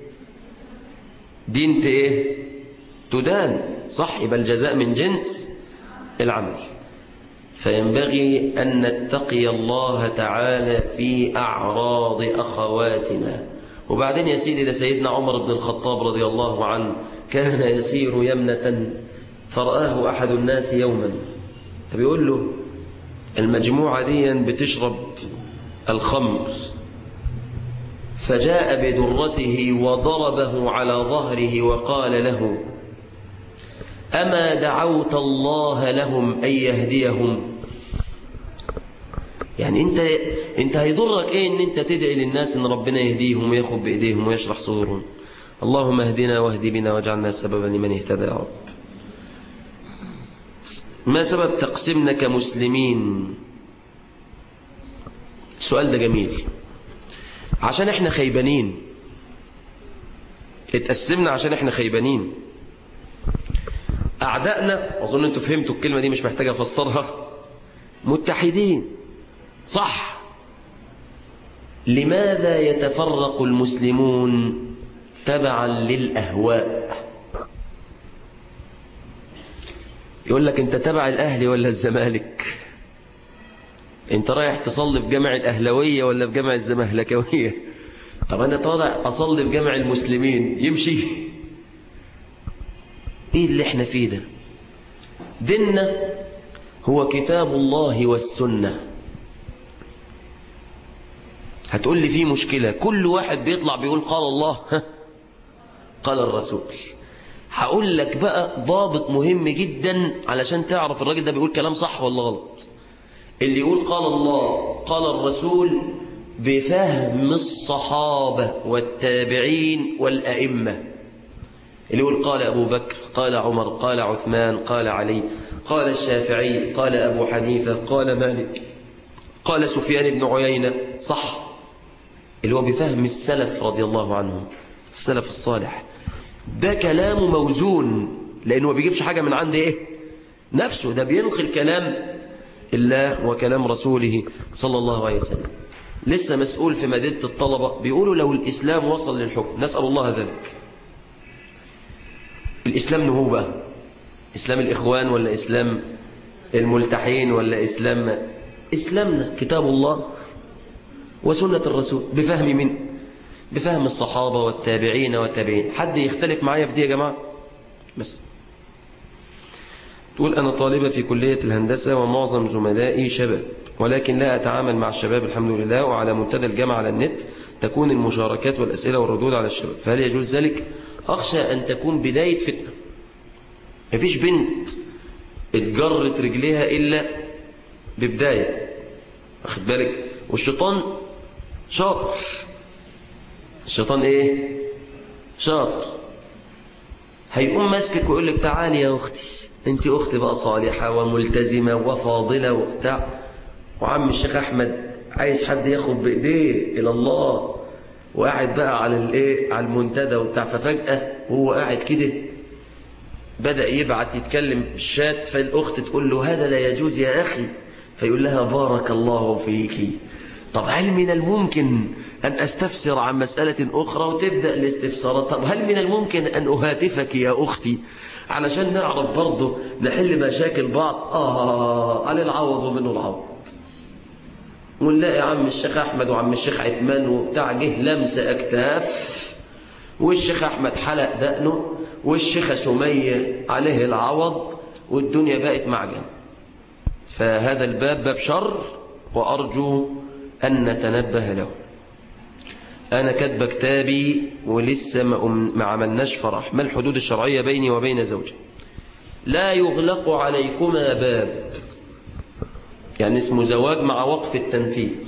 دينت ايه تدان صح يبقى الجزاء من جنس العمل فينبغي أن نتقي الله تعالى في أعراض أخواتنا وبعدين يا سيدي ده سيدنا عمر بن الخطاب رضي الله عنه كان يسير يمنة فرآه أحد الناس يوما فبيقول له المجموعة دي بتشرب الخمر فجاء بدرته وضربه على ظهره وقال له أما دعوت الله لهم أن يهديهم يعني انت انت هيضرك ايه ان انت تدعي للناس ان ربنا يهديهم وياخذ بايديهم ويشرح صدورهم اللهم اهدنا واهد بنا واجعلنا سببا لمن اهتدى يا رب ما سبب تقسيمنا كمسلمين السؤال ده جميل عشان احنا خيبانين اتقسمنا عشان احنا خيبانين اعدائنا اظن انتوا فهمتوا الكلمة دي مش محتاج افسرها متحدين صح لماذا يتفرق المسلمون تبعا للأهواء يقول لك انت تبع الأهلي ولا الزمالك انت رايح تصلي في جامع الأهلوية ولا في جامع الزمهلكوية طب انا طالع اصلي في جامع المسلمين يمشي ايه اللي احنا فيه ده ديننا هو كتاب الله والسنه هتقول لي في مشكلة كل واحد بيطلع بيقول قال الله ها قال الرسول هقول لك بقى ضابط مهم جدا علشان تعرف الراجل ده بيقول كلام صح ولا غلط اللي يقول قال الله قال الرسول بفهم الصحابة والتابعين والأئمة اللي يقول قال أبو بكر قال عمر قال عثمان قال علي قال الشافعي قال أبو حنيفة قال مالك قال سفيان بن عيينة صح اللي هو بفهم السلف رضي الله عنهم السلف الصالح ده كلامه موزون لأنه ما بيجيبش حاجة من عند إيه نفسه ده بينقل كلام الله وكلام رسوله صلى الله عليه وسلم لسه مسؤول في مدينة الطلبة بيقولوا لو الإسلام وصل للحكم نسأل الله ذلك الإسلام نهو بقى إسلام الإخوان ولا إسلام الملتحين ولا إسلام إسلامنا كتاب الله وسنة الرسول بفهم من بفهم الصحابة والتابعين والتابعين حد يختلف معايا في دي يا جماعة بس تقول أنا طالبة في كلية الهندسة ومعظم زملائي شباب ولكن لا أتعامل مع الشباب الحمد لله وعلى منتدى الجامعة على النت تكون المشاركات والأسئلة والردود على الشباب فهل يجوز ذلك أخشى أن تكون بداية فتنة مفيش بنت اتجرت رجليها إلا ببداية واخد بالك والشيطان شاطر الشيطان ايه شاطر هيقوم ماسكك ويقول لك تعالي يا اختي انت اختي بقى صالحة وملتزمة وفاضلة وبتاع وعم الشيخ احمد عايز حد ياخد بايديه الى الله وقاعد بقى على الايه على المنتدى وبتاع ففجأة وهو قاعد كده بدأ يبعت يتكلم الشات فالاخت تقول له هذا لا يجوز يا اخي فيقول لها بارك الله فيك طب هل من الممكن أن أستفسر عن مسألة أخرى وتبدأ الاستفسارات طب هل من الممكن أن أهاتفك يا أختي علشان نعرف برضه نحل مشاكل بعض آه على العوض ومنه العوض ونلاقي عم الشيخ أحمد وعم الشيخ عثمان وبتاع جه لمس أكتاف والشيخ أحمد حلق دقنه والشيخة سمية عليه العوض والدنيا بقت معجن فهذا الباب باب شر وأرجو أن نتنبه له أنا كاتب كتابي ولسه ما عملناش فرح ما الحدود الشرعية بيني وبين زوجي لا يغلق عليكما باب يعني اسمه زواج مع وقف التنفيذ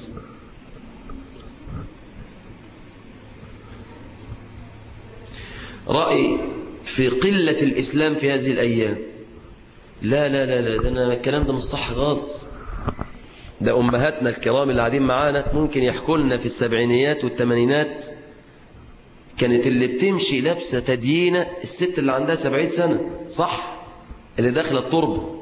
رأي في قلة الإسلام في هذه الأيام لا لا لا لا ده أنا الكلام ده مش صح خالص ده أمهاتنا الكرام اللي قاعدين معانا ممكن يحكوا لنا في السبعينيات والثمانينات كانت اللي بتمشي لابسة تديينة الست اللي عندها سبعين سنة صح اللي داخلة التربة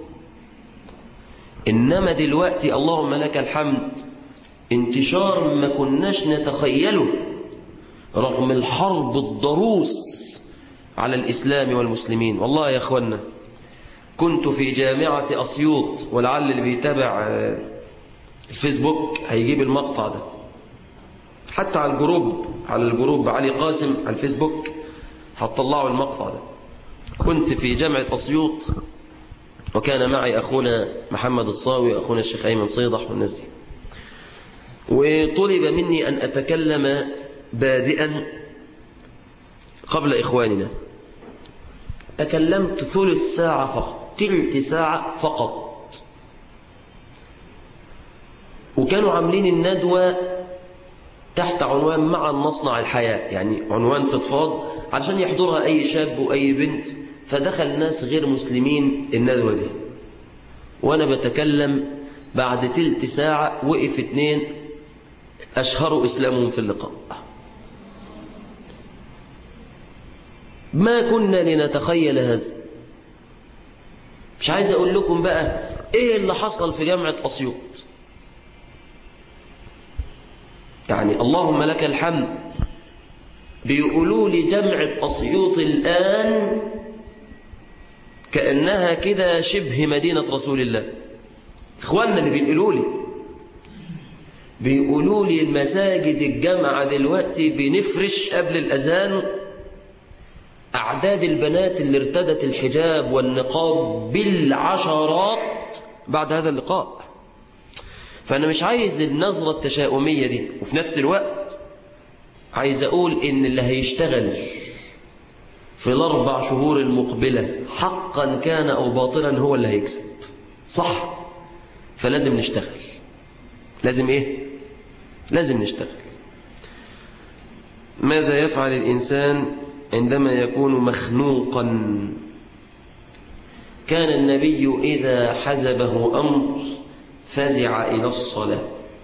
إنما دلوقتي اللهم لك الحمد انتشار ما كناش نتخيله رغم الحرب الضروس على الإسلام والمسلمين والله يا أخوانا كنت في جامعة أسيوط ولعل اللي بيتابع الفيسبوك هيجيب المقطع ده حتى على الجروب على الجروب علي قاسم على الفيسبوك هتطلعوا المقطع ده كنت في جامعة أسيوط وكان معي أخونا محمد الصاوي أخونا الشيخ أيمن صيدح والناس دي وطلب مني أن أتكلم بادئا قبل إخواننا تكلمت ثلث ساعة فقط تلت ساعة فقط وكانوا عاملين الندوة تحت عنوان معا نصنع الحياة يعني عنوان فضفاض علشان يحضرها أي شاب وأي بنت فدخل ناس غير مسلمين الندوة دي وأنا بتكلم بعد تلت ساعة وقف اتنين أشهروا إسلامهم في اللقاء ما كنا لنتخيل هذا مش عايز أقول لكم بقى إيه اللي حصل في جامعة أسيوط يعني اللهم لك الحمد بيقولوا لي جامعة أسيوط الآن كأنها كده شبه مدينة رسول الله إخواننا اللي بيقولوا لي بيقولوا لي المساجد الجامعة دلوقتي بنفرش قبل الأذان أعداد البنات اللي ارتدت الحجاب والنقاب بالعشرات بعد هذا اللقاء فأنا مش عايز النظرة التشاؤمية دي وفي نفس الوقت عايز أقول إن اللي هيشتغل في الأربع شهور المقبلة حقا كان أو باطلا هو اللي هيكسب صح فلازم نشتغل لازم إيه لازم نشتغل ماذا يفعل الإنسان عندما يكون مخنوقا كان النبي إذا حزبه أمر فزع إلى الصلاة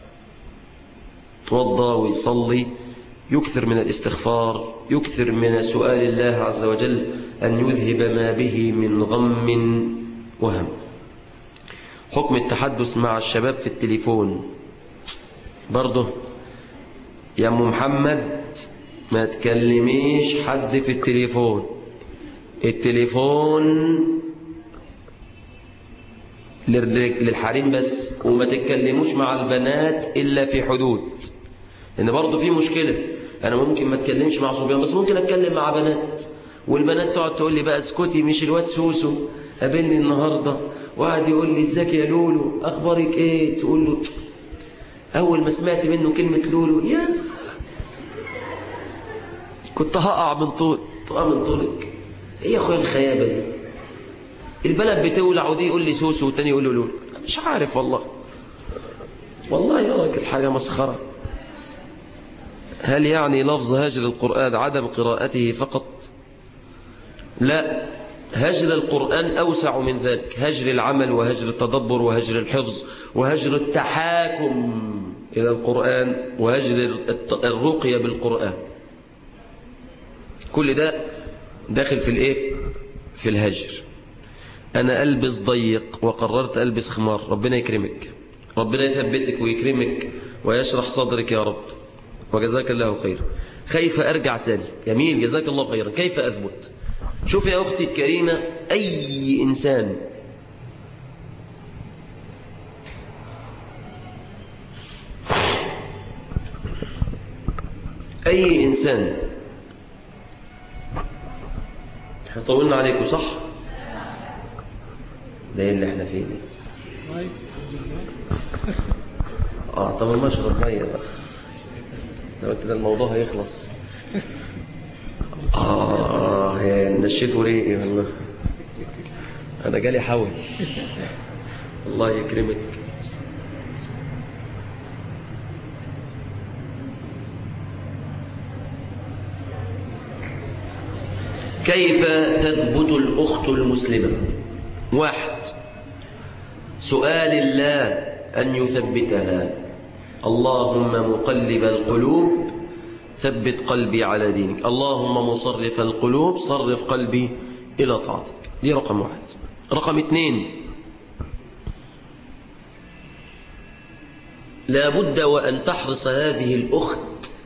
توضى ويصلي يكثر من الاستغفار يكثر من سؤال الله عز وجل أن يذهب ما به من غم وهم حكم التحدث مع الشباب في التليفون برضه يا أم محمد ما تكلميش حد في التليفون التليفون للحريم بس وما تتكلموش مع البنات إلا في حدود لأن برضه في مشكلة أنا ممكن ما اتكلمش مع صبيان بس ممكن أتكلم مع بنات والبنات تقعد تقول لي بقى اسكتي مش الواد سوسو قابلني النهاردة وقعد يقول لي ازيك يا لولو أخبارك إيه تقول له أول ما سمعت منه كلمة لولو يا كنت هقع من طول تقع من طولك ايه يا اخويا الخيابة دي البلد بتولع ودي يقول لي سوسو والتاني يقول له لول مش عارف والله والله يا راجل حاجة مسخرة هل يعني لفظ هجر القرآن عدم قراءته فقط لا هجر القرآن أوسع من ذلك هجر العمل وهجر التدبر وهجر الحفظ وهجر التحاكم إلى القرآن وهجر الرقية بالقرآن كل ده داخل في الايه في الهجر انا البس ضيق وقررت البس خمار ربنا يكرمك ربنا يثبتك ويكرمك ويشرح صدرك يا رب وجزاك الله خير كيف ارجع تاني يمين جزاك الله خيرا كيف اثبت شوف يا اختي الكريمة اي انسان اي انسان احنا طولنا عليكم صح ده ايه اللي احنا فيه دي كويس الحمد لله اه طب ما اشرب ميه بقى لو كده الموضوع هيخلص اه يا نشفوا ريقي والله انا جالي حول الله يكرمك كيف تثبت الأخت المسلمة واحد سؤال الله أن يثبتها اللهم مقلب القلوب ثبت قلبي على دينك اللهم مصرف القلوب صرف قلبي إلى طاعتك دي رقم واحد رقم اثنين لا بد وأن تحرص هذه الأخت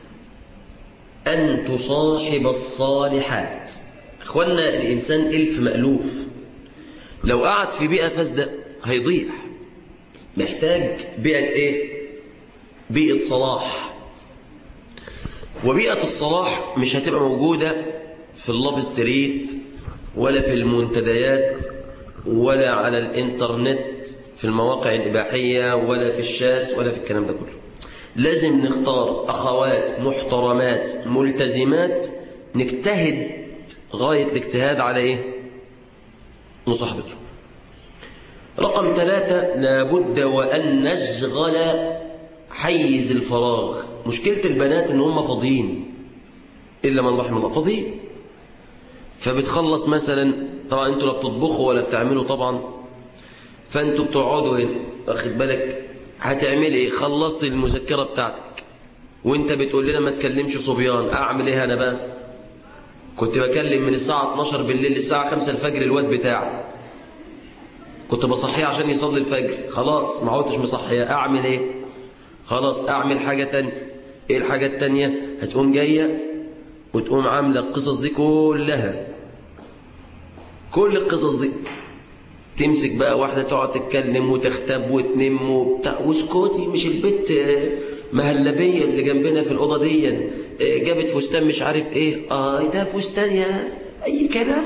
أن تصاحب الصالحات أخوانا الإنسان ألف مألوف لو قعد في بيئة فاسدة هيضيع محتاج بيئة إيه؟ بيئة صلاح وبيئة الصلاح مش هتبقى موجودة في اللوب ستريت ولا في المنتديات ولا على الانترنت في المواقع الإباحية ولا في الشات ولا في الكلام ده كله لازم نختار أخوات محترمات ملتزمات نجتهد غاية الاجتهاد على إيه مصاحبته رقم ثلاثة لابد وأن نشغل حيز الفراغ مشكلة البنات ان هم فاضيين إلا من رحم الله فاضيين فبتخلص مثلا طبعا انتوا لا بتطبخوا ولا بتعملوا طبعا فانتوا بتقعدوا هنا واخد بالك هتعمل ايه خلصت المذكرة بتاعتك وانت بتقول لنا ما تكلمش صبيان اعمل ايه انا بقى كنت بكلم من الساعة 12 بالليل للساعة 5 الفجر الواد بتاعي كنت بصحيه عشان يصلي الفجر خلاص ما عدتش مصحيه اعمل ايه خلاص اعمل حاجة تانية ايه الحاجة التانية هتقوم جاية وتقوم عاملة القصص دي كلها كل القصص دي تمسك بقى واحدة تقعد تتكلم وتختب وتنم وبتاع واسكتي مش البت مهلبية اللي جنبنا في الأوضة دي جابت فستان مش عارف ايه اه ده فستان يا اي كلام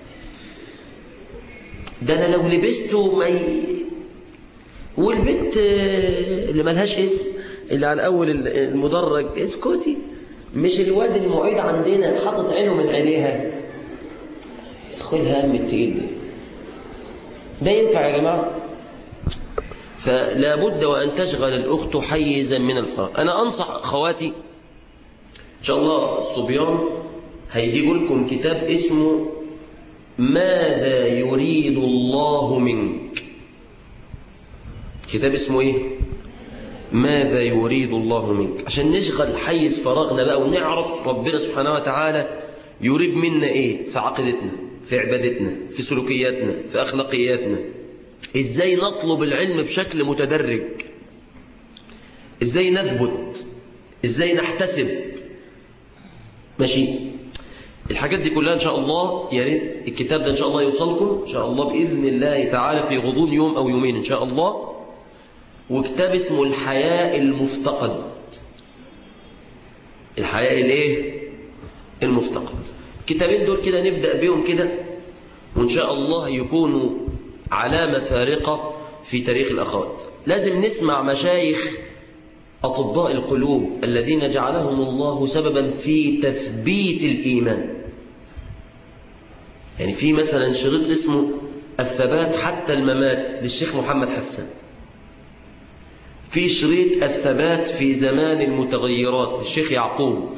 ده انا لو لبسته ما ي... والبنت اللي ملهاش اسم اللي على اول المدرج اسكتي مش الواد المعيد عندنا حاطط عينه من عينيها خلها هم التقيل ده ده ينفع يا جماعة فلا بد وأن تشغل الأخت حيزا من الفراغ أنا أنصح أخواتي إن شاء الله الصبيان هيجيبوا لكم كتاب اسمه ماذا يريد الله منك كتاب اسمه ايه ماذا يريد الله منك عشان نشغل حيز فراغنا بقى ونعرف ربنا سبحانه وتعالى يريد منا ايه في عقيدتنا في عبادتنا في سلوكياتنا في اخلاقياتنا ازاي نطلب العلم بشكل متدرج ازاي نثبت ازاي نحتسب ماشي الحاجات دي كلها ان شاء الله يا ريت الكتاب ده ان شاء الله يوصلكم ان شاء الله باذن الله تعالى في غضون يوم او يومين ان شاء الله وكتاب اسمه الحياء المفتقد الحياء الايه المفتقد كتابين دول كده نبدا بيهم كده وان شاء الله يكونوا علامه فارقه في تاريخ الاخوات لازم نسمع مشايخ أطباء القلوب الذين جعلهم الله سببا في تثبيت الإيمان يعني في مثلا شريط اسمه الثبات حتى الممات للشيخ محمد حسان في شريط الثبات في زمان المتغيرات للشيخ يعقوب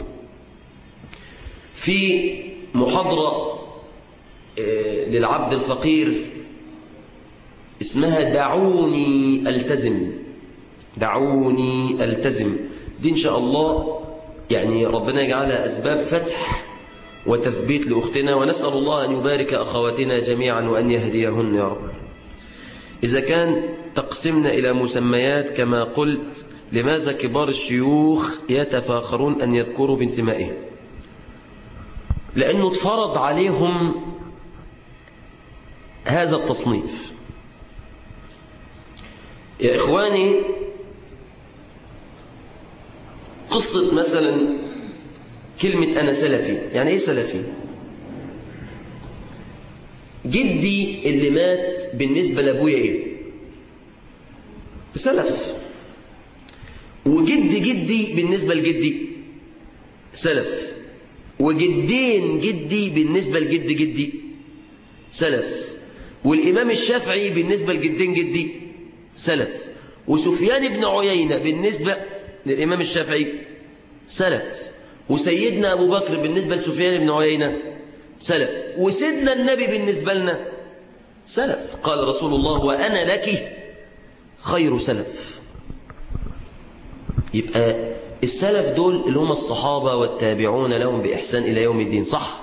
في محاضرة للعبد الفقير اسمها دعوني التزم دعوني التزم دي ان شاء الله يعني ربنا يجعلها اسباب فتح وتثبيت لاختنا ونسال الله ان يبارك اخواتنا جميعا وان يهديهن يا رب اذا كان تقسمنا الى مسميات كما قلت لماذا كبار الشيوخ يتفاخرون ان يذكروا بانتمائهم لانه اتفرض عليهم هذا التصنيف يا إخواني قصة مثلا كلمة أنا سلفي يعني إيه سلفي جدي اللي مات بالنسبة لأبويا إيه سلف وجد جدي بالنسبة لجدي سلف وجدين جدي بالنسبة لجد جدي سلف والإمام الشافعي بالنسبة لجدين جدي سلف وسفيان بن عيينة بالنسبة للإمام الشافعي سلف وسيدنا أبو بكر بالنسبة لسفيان بن عيينة سلف وسيدنا النبي بالنسبة لنا سلف قال رسول الله وأنا لك خير سلف يبقى السلف دول اللي هم الصحابة والتابعون لهم بإحسان إلى يوم الدين صح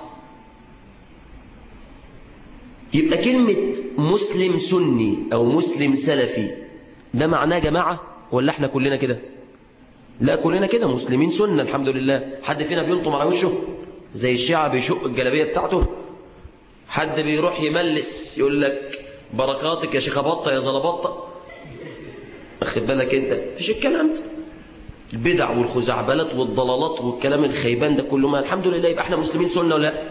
يبقى كلمة مسلم سني أو مسلم سلفي ده معناه جماعة ولا احنا كلنا كده لا كلنا كده مسلمين سنة الحمد لله حد فينا بيلطم على وشه زي الشيعة بيشق الجلابية بتاعته حد بيروح يملس يقول لك بركاتك يا شيخ بطة يا زلبطة واخد بالك انت مفيش الكلام ده البدع والخزعبلات والضلالات والكلام الخيبان ده كله ما الحمد لله يبقى احنا مسلمين سنة ولا لا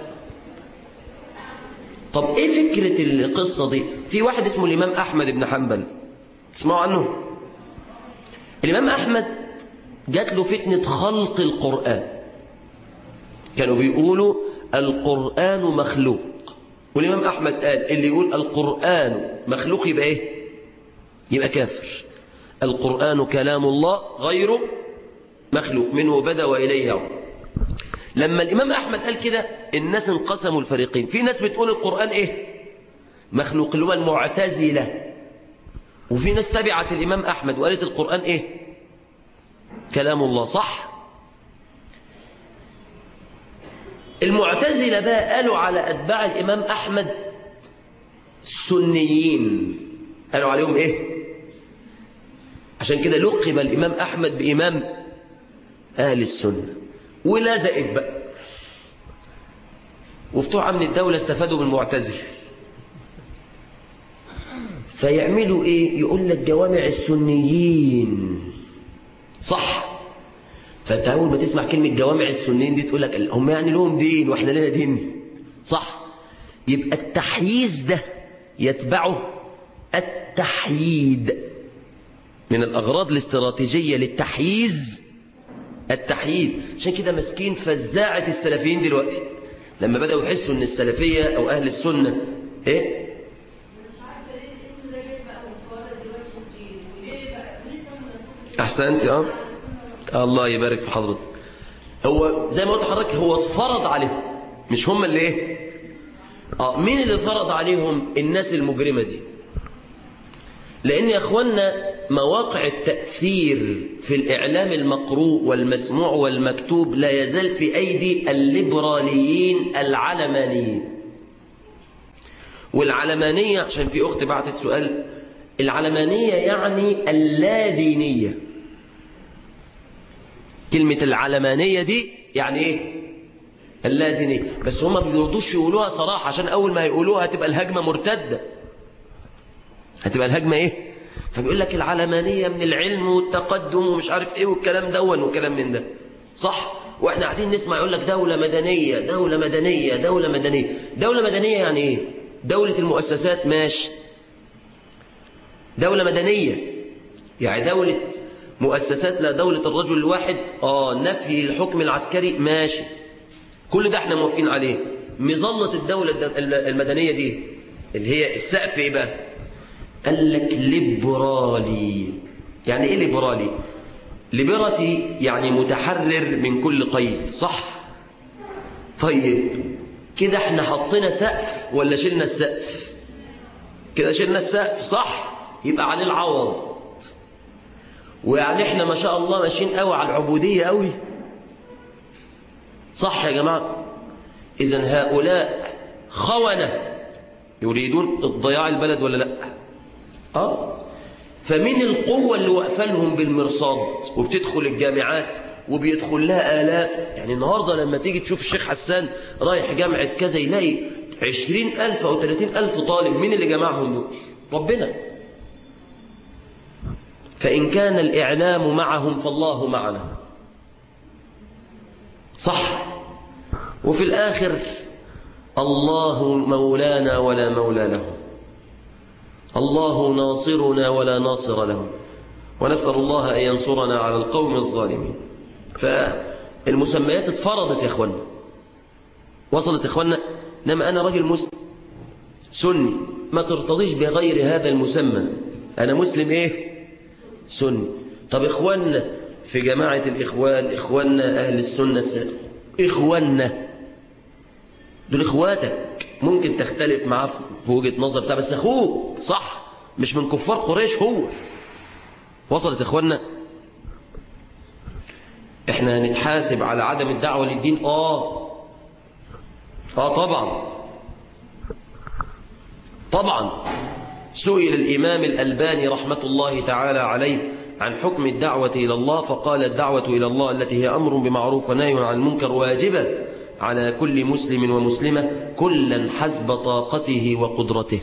طب ايه فكرة القصة دي في واحد اسمه الامام احمد بن حنبل تسمعوا عنه الامام احمد جات له فتنة خلق القرآن كانوا بيقولوا القرآن مخلوق والإمام أحمد قال اللي يقول القرآن مخلوق يبقى إيه يبقى كافر القرآن كلام الله غير مخلوق منه بدأ وإليه يعود لما الإمام أحمد قال كده الناس انقسموا الفريقين في ناس بتقول القرآن إيه مخلوق اللي هو المعتزلة وفي ناس تبعت الإمام أحمد وقالت القرآن إيه كلام الله صح المعتزلة بقى قالوا على أتباع الإمام أحمد سنيين قالوا عليهم إيه عشان كده لقب الإمام أحمد بإمام أهل السنة ولزقت بقى وبتوع أمن الدولة استفادوا من المعتزلة فيعملوا إيه يقول لك جوامع السنيين صح فانت اول ما تسمع كلمه جوامع السنين دي تقول لك هم يعني لهم دين واحنا لنا دين صح يبقى التحييز ده يتبعه التحييد من الاغراض الاستراتيجيه للتحييز التحييد عشان كده ماسكين فزاعه السلفيين دلوقتي لما بداوا يحسوا ان السلفيه او اهل السنه ايه احسنت اه الله يبارك في حضرتك هو زي ما قلت لحضرتك هو اتفرض عليهم مش هم اللي ايه اه مين اللي فرض عليهم الناس المجرمه دي لان يا اخوانا مواقع التاثير في الاعلام المقروء والمسموع والمكتوب لا يزال في ايدي الليبراليين العلمانيين والعلمانيه عشان في اخت بعتت سؤال العلمانيه يعني اللادينيه كلمة العلمانية دي يعني ايه اللادينية بس هما ما بيرضوش يقولوها صراحة عشان اول ما يقولوها هتبقى الهجمة مرتدة هتبقى الهجمة ايه فبيقول لك العلمانية من العلم والتقدم ومش عارف ايه والكلام دون وكلام من ده صح واحنا قاعدين نسمع يقول لك دولة مدنية دولة مدنية دولة مدنية دولة مدنية يعني ايه دولة المؤسسات ماشي دولة مدنية يعني دولة مؤسسات لا دولة الرجل الواحد اه نفي الحكم العسكري ماشي كل ده احنا موافقين عليه مظلة الدولة المدنية دي اللي هي السقف ايه بقى قال لك ليبرالي يعني ايه ليبرالي ليبرتي يعني متحرر من كل قيد صح طيب كده احنا حطينا سقف ولا شلنا السقف كده شلنا السقف صح يبقى عليه العوض ويعني احنا ما شاء الله ماشيين قوي على العبودية قوي صح يا جماعة اذا هؤلاء خونة يريدون اضياع البلد ولا لا اه فمن القوة اللي واقفه لهم بالمرصاد وبتدخل الجامعات وبيدخل لها آلاف يعني النهاردة لما تيجي تشوف الشيخ حسان رايح جامعة كذا يلاقي عشرين ألف أو ثلاثين ألف طالب مين اللي جمعهم دول ربنا فإن كان الإعلام معهم فالله معنا صح وفي الآخر الله مولانا ولا مولى له الله ناصرنا ولا ناصر له ونسأل الله أن ينصرنا على القوم الظالمين فالمسميات اتفرضت يا اخوانا وصلت يا اخوانا انما انا راجل مسلم سني ما ترتضيش بغير هذا المسمى انا مسلم ايه سني طب اخواننا في جماعة الاخوان اخواننا اهل السنة السنة. اخواننا دول اخواتك ممكن تختلف معاه في وجهة نظر بتاع بس اخوك صح مش من كفار قريش هو وصلت اخواننا احنا هنتحاسب على عدم الدعوة للدين اه اه طبعا طبعا سئل الإمام الألباني رحمة الله تعالى عليه عن حكم الدعوة إلى الله فقال الدعوة إلى الله التي هي أمر بمعروف ونهي عن المنكر واجبة على كل مسلم ومسلمة كلا حسب طاقته وقدرته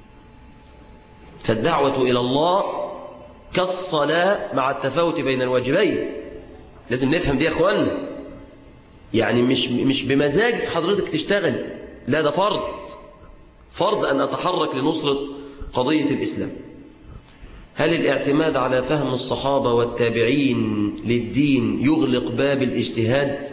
فالدعوة إلى الله كالصلاة مع التفاوت بين الواجبين لازم نفهم دي يا أخوانا يعني مش, مش بمزاجك حضرتك تشتغل لا ده فرض فرض أن أتحرك لنصرة قضية الإسلام هل الاعتماد على فهم الصحابة والتابعين للدين يغلق باب الاجتهاد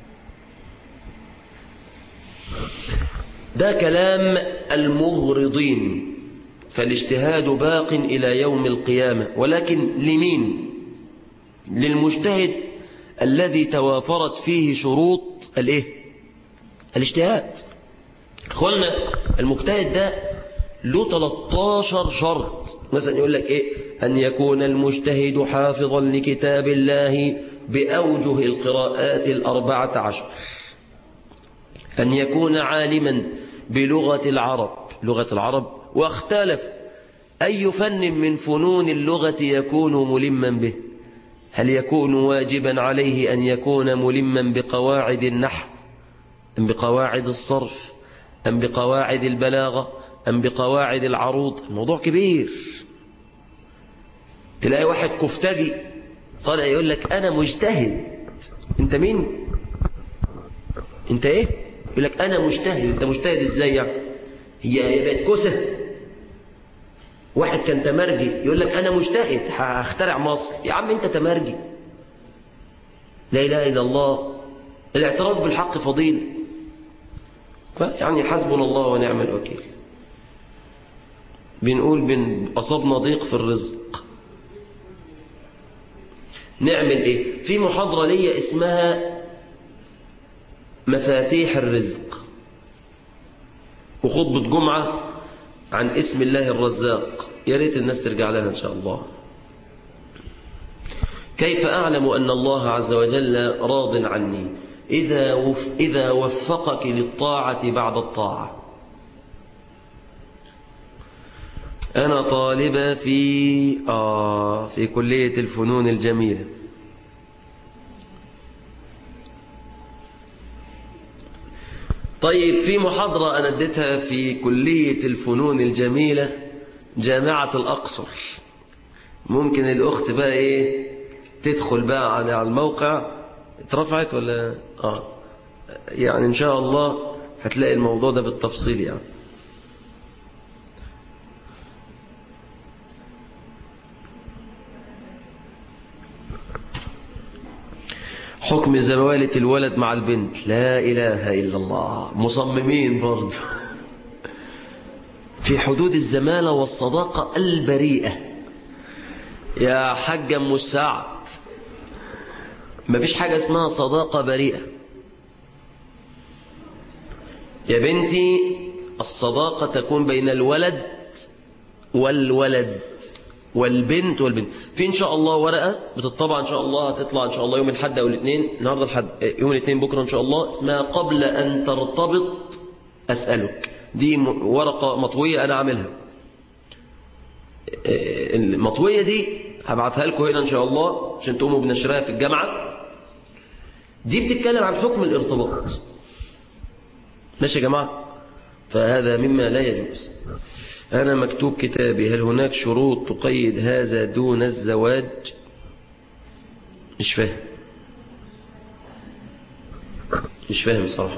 ده كلام المغرضين فالاجتهاد باق إلى يوم القيامة ولكن لمين للمجتهد الذي توافرت فيه شروط الايه الاجتهاد اخوانا المجتهد ده له 13 شرط مثلا يقول لك ايه ان يكون المجتهد حافظا لكتاب الله باوجه القراءات الاربعه عشر ان يكون عالما بلغه العرب لغه العرب واختلف اي فن من فنون اللغه يكون ملما به هل يكون واجبا عليه أن يكون ملما بقواعد النحو أم بقواعد الصرف أم بقواعد البلاغة أم بقواعد العروض الموضوع كبير تلاقي واحد كفتجي طالع يقول لك أنا مجتهد أنت مين أنت إيه يقول لك أنا مجتهد أنت مجتهد إزاي يعني هي هي بقت كسه واحد كان تمرجي يقول لك أنا مجتهد هخترع مصر يا عم أنت تمرجي لا إله إلا الله الاعتراف بالحق فضيلة يعني حسبنا الله ونعم الوكيل بنقول بن أصبنا ضيق في الرزق نعمل إيه في محاضرة ليا اسمها مفاتيح الرزق وخطبة جمعة عن اسم الله الرزاق يا ريت الناس ترجع لها إن شاء الله كيف أعلم أن الله عز وجل راض عني إذا, وف إذا وفقك للطاعة بعد الطاعة أنا طالبة في آه في كلية الفنون الجميلة طيب في محاضرة أنا اديتها في كلية الفنون الجميلة جامعة الأقصر ممكن الأخت بقى إيه تدخل بقى على الموقع اترفعت ولا آه يعني إن شاء الله هتلاقي الموضوع ده بالتفصيل يعني حكم زوالة الولد مع البنت لا إله إلا الله مصممين برضه في حدود الزمالة والصداقة البريئة يا حاج أم السعد مفيش حاجة اسمها صداقة بريئة يا بنتي الصداقة تكون بين الولد والولد والبنت والبنت في ان شاء الله ورقة بتطبع ان شاء الله هتطلع ان شاء الله يوم الاحد او الاثنين النهارده الحد يوم الاثنين بكره ان شاء الله اسمها قبل ان ترتبط اسالك دي ورقة مطوية انا عاملها المطوية دي هبعتها لكم هنا ان شاء الله عشان تقوموا بنشرها في الجامعة دي بتتكلم عن حكم الارتباط ماشي يا جماعة فهذا مما لا يجوز أنا مكتوب كتابي هل هناك شروط تقيد هذا دون الزواج مش فاهم مش فاهم صراحة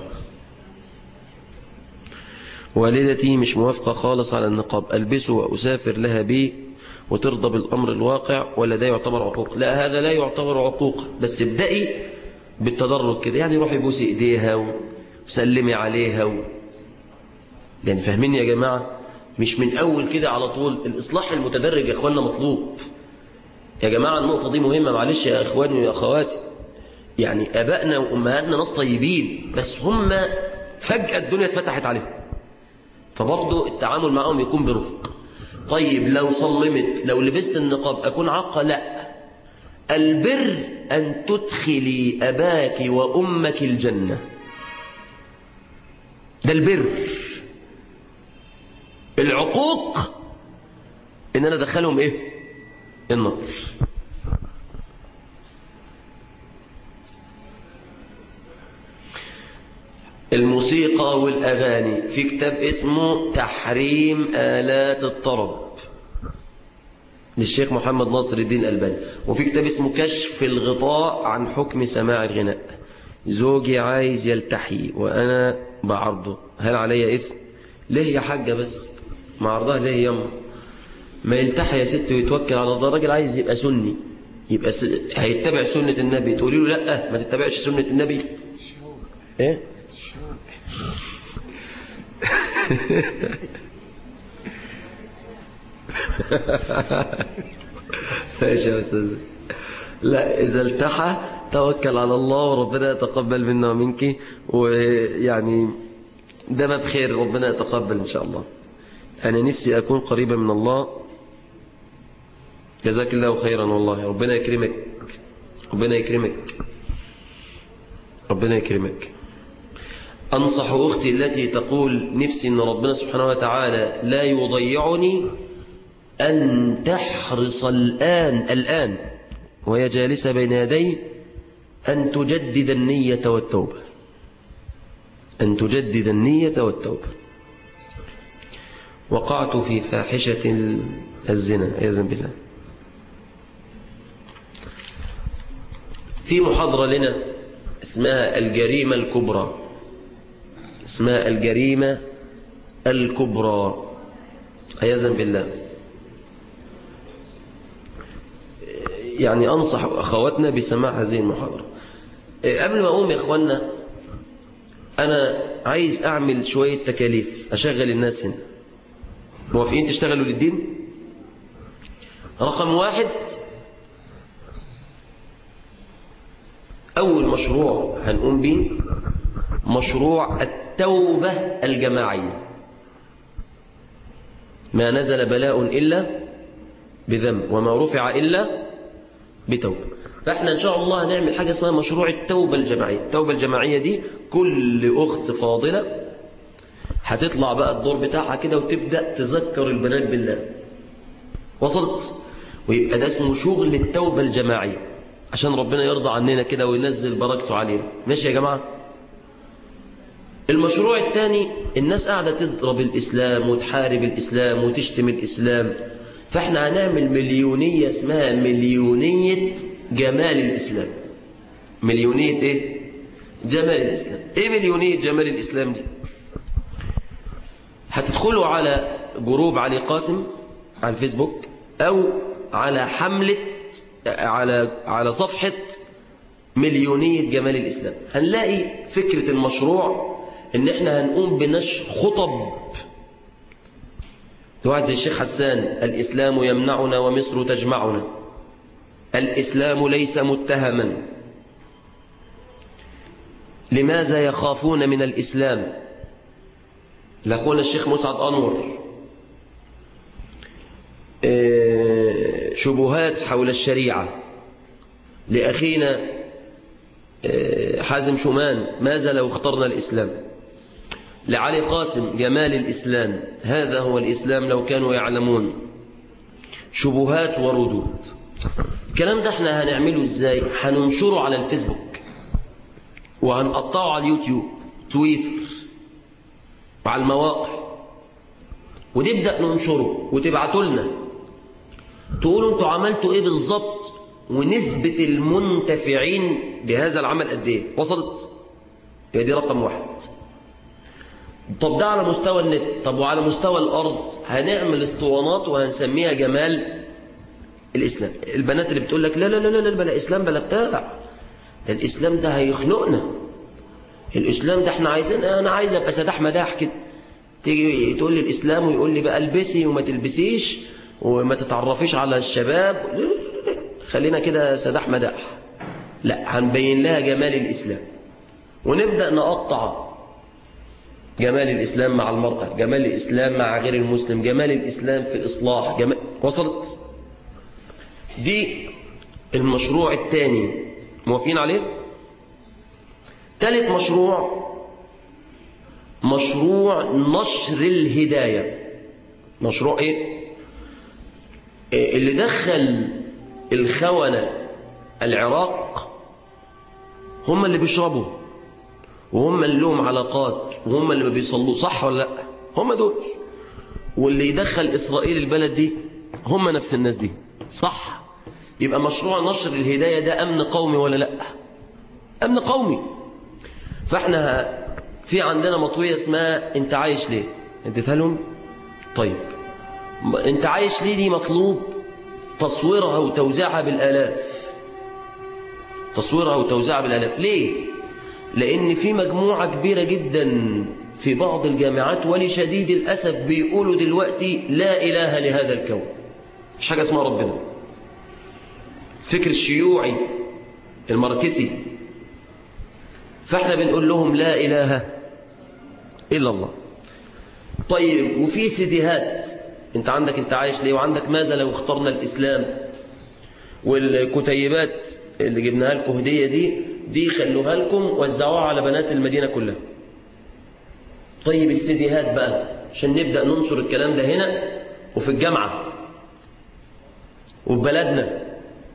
والدتي مش موافقة خالص على النقاب ألبسه وأسافر لها به وترضى بالأمر الواقع ولا ده يعتبر عقوق لا هذا لا يعتبر عقوق بس ابدأي بالتدرج كده يعني روحي بوسي ايديها وسلمي عليها و... يعني فاهمين يا جماعة مش من أول كده على طول الإصلاح المتدرج يا إخواننا مطلوب يا جماعة النقطة دي مهمة معلش يا إخواني ويا أخواتي يعني أبائنا وأمهاتنا ناس طيبين بس هم فجأة الدنيا اتفتحت عليهم فبرضه التعامل معهم يكون برفق طيب لو صلمت لو لبست النقاب أكون عاقة لا البر أن تدخلي أباك وأمك الجنة ده البر العقوق إن أنا أدخلهم إيه النار الموسيقى والأغاني في كتاب اسمه تحريم آلات الطرب للشيخ محمد ناصر الدين الألباني وفي كتاب اسمه كشف الغطاء عن حكم سماع الغناء زوجي عايز يلتحي وأنا بعرضه هل علي إثم ليه يا حاجة بس ما عرضها ليه يما ما يلتحي يا ست ويتوكل على الله الراجل عايز يبقى سني يبقى س... هيتبع سنة النبي تقولي له لا ما تتبعش سنة النبي ايه ماشي يا استاذ لا اذا التحى توكل على الله وربنا يتقبل منا ومنك ويعني ده ما بخير ربنا يتقبل ان شاء الله انا نفسي اكون قريبا من الله جزاك الله خيرا والله ربنا يكرمك ربنا يكرمك ربنا يكرمك أنصح أختي التي تقول نفسي أن ربنا سبحانه وتعالى لا يضيعني أن تحرص الآن الآن وهي جالسة بين يدي أن تجدد النية والتوبة أن تجدد النية والتوبة وقعت في فاحشة الزنا عياذا بالله في محاضرة لنا اسمها الجريمة الكبرى اسمها الجريمة الكبرى عياذا بالله يعني أنصح أخواتنا بسماع هذه المحاضرة قبل ما أقوم يا أخوانا أنا عايز أعمل شوية تكاليف أشغل الناس هنا موافقين تشتغلوا للدين رقم واحد أول مشروع هنقوم به مشروع التوبة الجماعية ما نزل بلاء إلا بذنب وما رفع إلا بتوبة فاحنا ان شاء الله هنعمل حاجة اسمها مشروع التوبة الجماعية التوبة الجماعية دي كل أخت فاضلة هتطلع بقى الدور بتاعها كده وتبدأ تذكر البنات بالله وصلت ويبقى ده اسمه شغل التوبة الجماعية عشان ربنا يرضى عننا كده وينزل بركته علينا ماشي يا جماعة المشروع الثاني الناس قاعدة تضرب الإسلام وتحارب الإسلام وتشتم الإسلام فاحنا هنعمل مليونية اسمها مليونية جمال الإسلام مليونية ايه جمال الإسلام ايه مليونية جمال الإسلام دي هتدخلوا على جروب علي قاسم على الفيسبوك او على حملة على على صفحة مليونية جمال الإسلام هنلاقي فكرة المشروع ان احنا هنقوم بنشر خطب واحد زي الشيخ حسان الإسلام يمنعنا ومصر تجمعنا الإسلام ليس متهما لماذا يخافون من الإسلام لأخونا الشيخ مسعد أنور شبهات حول الشريعة لأخينا حازم شومان ماذا لو اخترنا الإسلام لعلي قاسم جمال الإسلام هذا هو الإسلام لو كانوا يعلمون شبهات وردود الكلام ده احنا هنعمله ازاي هننشره على الفيسبوك وهنقطعه على اليوتيوب تويتر وعلى المواقع ونبدأ ننشره وتبعتوا لنا تقولوا انتوا عملتوا ايه بالظبط ونسبة المنتفعين بهذا العمل قد ايه وصلت هي دي رقم واحد طب ده على مستوى النت طب وعلى مستوى الأرض هنعمل اسطوانات وهنسميها جمال الإسلام البنات اللي بتقول لك لا لا لا لا بلا إسلام بلا بتاع ده الإسلام ده هيخنقنا الإسلام ده احنا عايزين أنا عايز أبقى سداح مداح كده تيجي تقول لي الإسلام ويقول لي بقى البسي وما تلبسيش وما تتعرفيش على الشباب خلينا كده سداح مداح لا هنبين لها جمال الإسلام ونبدأ نقطع جمال الإسلام مع المرأة جمال الإسلام مع غير المسلم جمال الإسلام في الإصلاح جمال... وصلت دي المشروع الثاني موافقين عليه ثالث مشروع مشروع نشر الهداية مشروع ايه إيه اللي دخل الخونة العراق هم اللي بيشربوا وهم اللي لهم علاقات وهم اللي ما بيصلوا صح ولا لا هم دول واللي يدخل إسرائيل البلد دي هم نفس الناس دي صح يبقى مشروع نشر الهداية ده أمن قومي ولا لا أمن قومي فاحنا ه- في عندنا مطوية اسمها انت عايش ليه اديتها لهم طيب م- انت عايش ليه دي مطلوب تصويرها وتوزيعها بالآلاف تصويرها وتوزيعها بالآلاف ليه لأن في مجموعة كبيرة جدا في بعض الجامعات ولشديد الأسف بيقولوا دلوقتي لا إله لهذا الكون مش حاجة اسمها ربنا فكر الشيوعي الماركسي فاحنا بنقول لهم لا إله إلا الله طيب وفي سيديهات انت عندك انت عايش ليه وعندك ماذا لو اخترنا الإسلام والكتيبات اللي جبناها لكم هدية دي دي خلوها لكم وزعوها على بنات المدينة كلها طيب السيديهات بقى عشان نبدأ ننشر الكلام ده هنا وفي الجامعة وفي بلدنا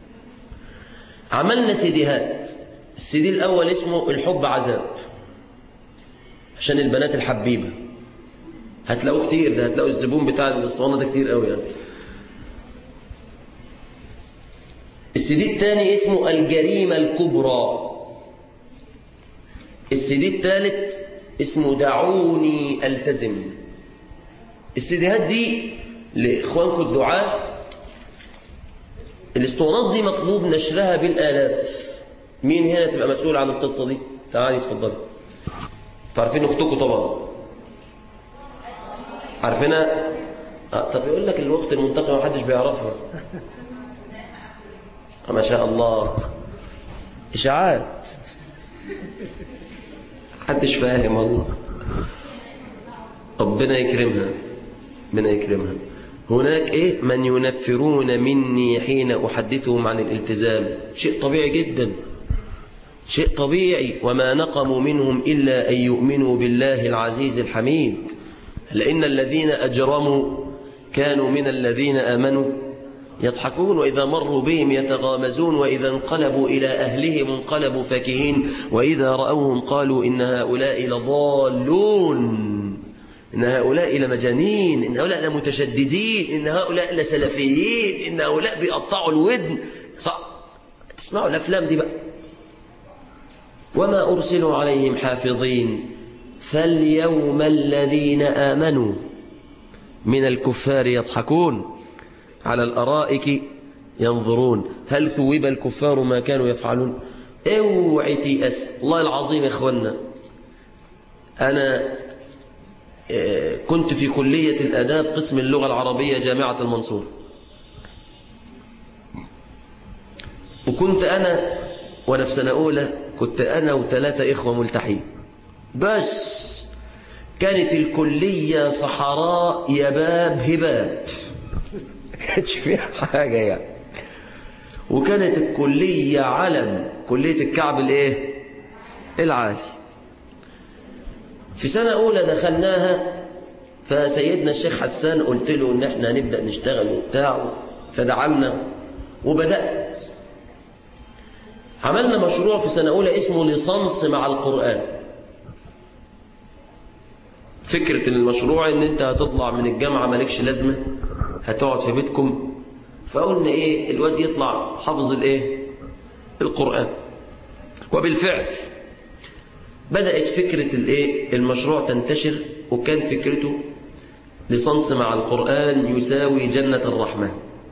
عملنا سيديهات السيدي الأول اسمه الحب عذاب عشان البنات الحبيبة هتلاقوه كتير ده هتلاقوا الزبون بتاع الاسطوانة ده كتير قوي يعني السيدي الثاني اسمه الجريمة الكبرى السيدي الثالث اسمه دعوني التزم السيديهات دي لإخوانكم الدعاء الاسطوانات دي مطلوب نشرها بالآلاف مين هنا تبقى مسؤول عن القصة دي تعالي اتفضلي تعرفين اختكم طبعا عارفينها آه طب يقول لك الوقت المنتقى ما حدش بيعرفها آه ما شاء الله اشاعات محدش فاهم والله ربنا يكرمها ربنا يكرمها هناك ايه من ينفرون مني حين احدثهم عن الالتزام شيء طبيعي جدا شيء طبيعي وما نقموا منهم إلا أن يؤمنوا بالله العزيز الحميد لأن الذين أجرموا كانوا من الذين آمنوا يضحكون وإذا مروا بهم يتغامزون وإذا انقلبوا إلى أهلهم انقلبوا فكهين وإذا رأوهم قالوا إن هؤلاء لضالون إن هؤلاء لمجانين إن هؤلاء لمتشددين إن هؤلاء لسلفيين إن هؤلاء بيقطعوا الودن صح تسمعوا الأفلام دي بقى وما أرسلوا عليهم حافظين فاليوم الذين آمنوا من الكفار يضحكون على الأرائك ينظرون هل ثوب الكفار ما كانوا يفعلون اوعي تيأس والله العظيم يا اخوانا أنا كنت في كلية الأداب قسم اللغة العربية جامعة المنصور وكنت أنا وأنا في سنة أولى كنت أنا وثلاثة إخوة ملتحين بس كانت الكلية صحراء يباب هباب كانتش فيها حاجة يعني وكانت الكلية علم كلية الكعب الايه العالي في سنة أولى دخلناها فسيدنا الشيخ حسان قلت له إن احنا هنبدأ نشتغل وبتاع فدعمنا وبدأت عملنا مشروع في سنة أولى اسمه لصنص مع القرآن فكرة المشروع ان انت هتطلع من الجامعة مالكش لازمة هتقعد في بيتكم فقلنا ايه الواد يطلع حافظ الايه القرآن وبالفعل بدأت فكرة الايه المشروع تنتشر وكان فكرته لصنص مع القرآن يساوي جنة الرحمن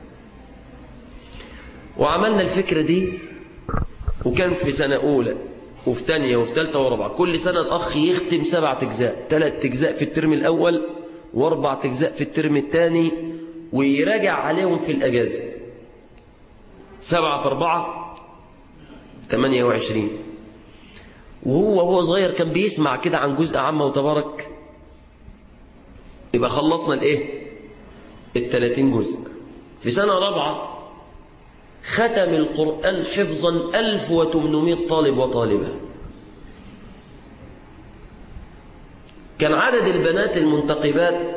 وعملنا الفكرة دي وكان في سنة أولى وفي تانية وفي تالتة ورابعة كل سنة الأخ يختم سبعة أجزاء ثلاث أجزاء في الترم الأول وأربعة أجزاء في الترم الثاني ويراجع عليهم في الأجازة سبعة في أربعة ثمانية وعشرين وهو هو صغير كان بيسمع كده عن جزء عامة وتبارك يبقى خلصنا الايه التلاتين جزء في سنة رابعة ختم القرآن حفظا 1800 طالب وطالبة كان عدد البنات المنتقبات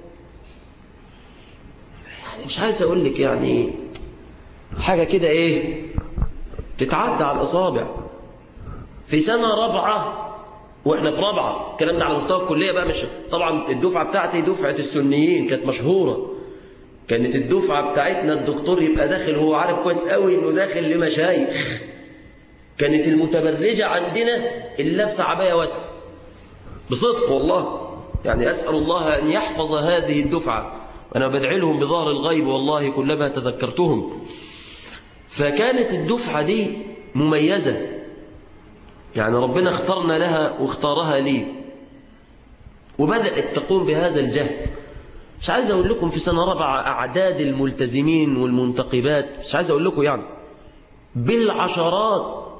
يعني مش عايز أقول لك يعني حاجة كده إيه تتعدى على الأصابع في سنة رابعة واحنا في رابعه الكلام ده على مستوى الكليه بقى مش طبعا الدفعه بتاعتي دفعه السنيين كانت مشهوره كانت الدفعه بتاعتنا الدكتور يبقى داخل وهو عارف كويس قوي انه داخل لمشايخ كانت المتبرجه عندنا اللي لابسه عبايه واسعه بصدق والله يعني اسال الله ان يحفظ هذه الدفعه انا بدعي لهم بظهر الغيب والله كلما تذكرتهم فكانت الدفعه دي مميزه يعني ربنا اخترنا لها واختارها لي وبدأت تقوم بهذا الجهد مش عايز أقول لكم في سنة رابعة أعداد الملتزمين والمنتقبات مش عايز أقول لكم يعني بالعشرات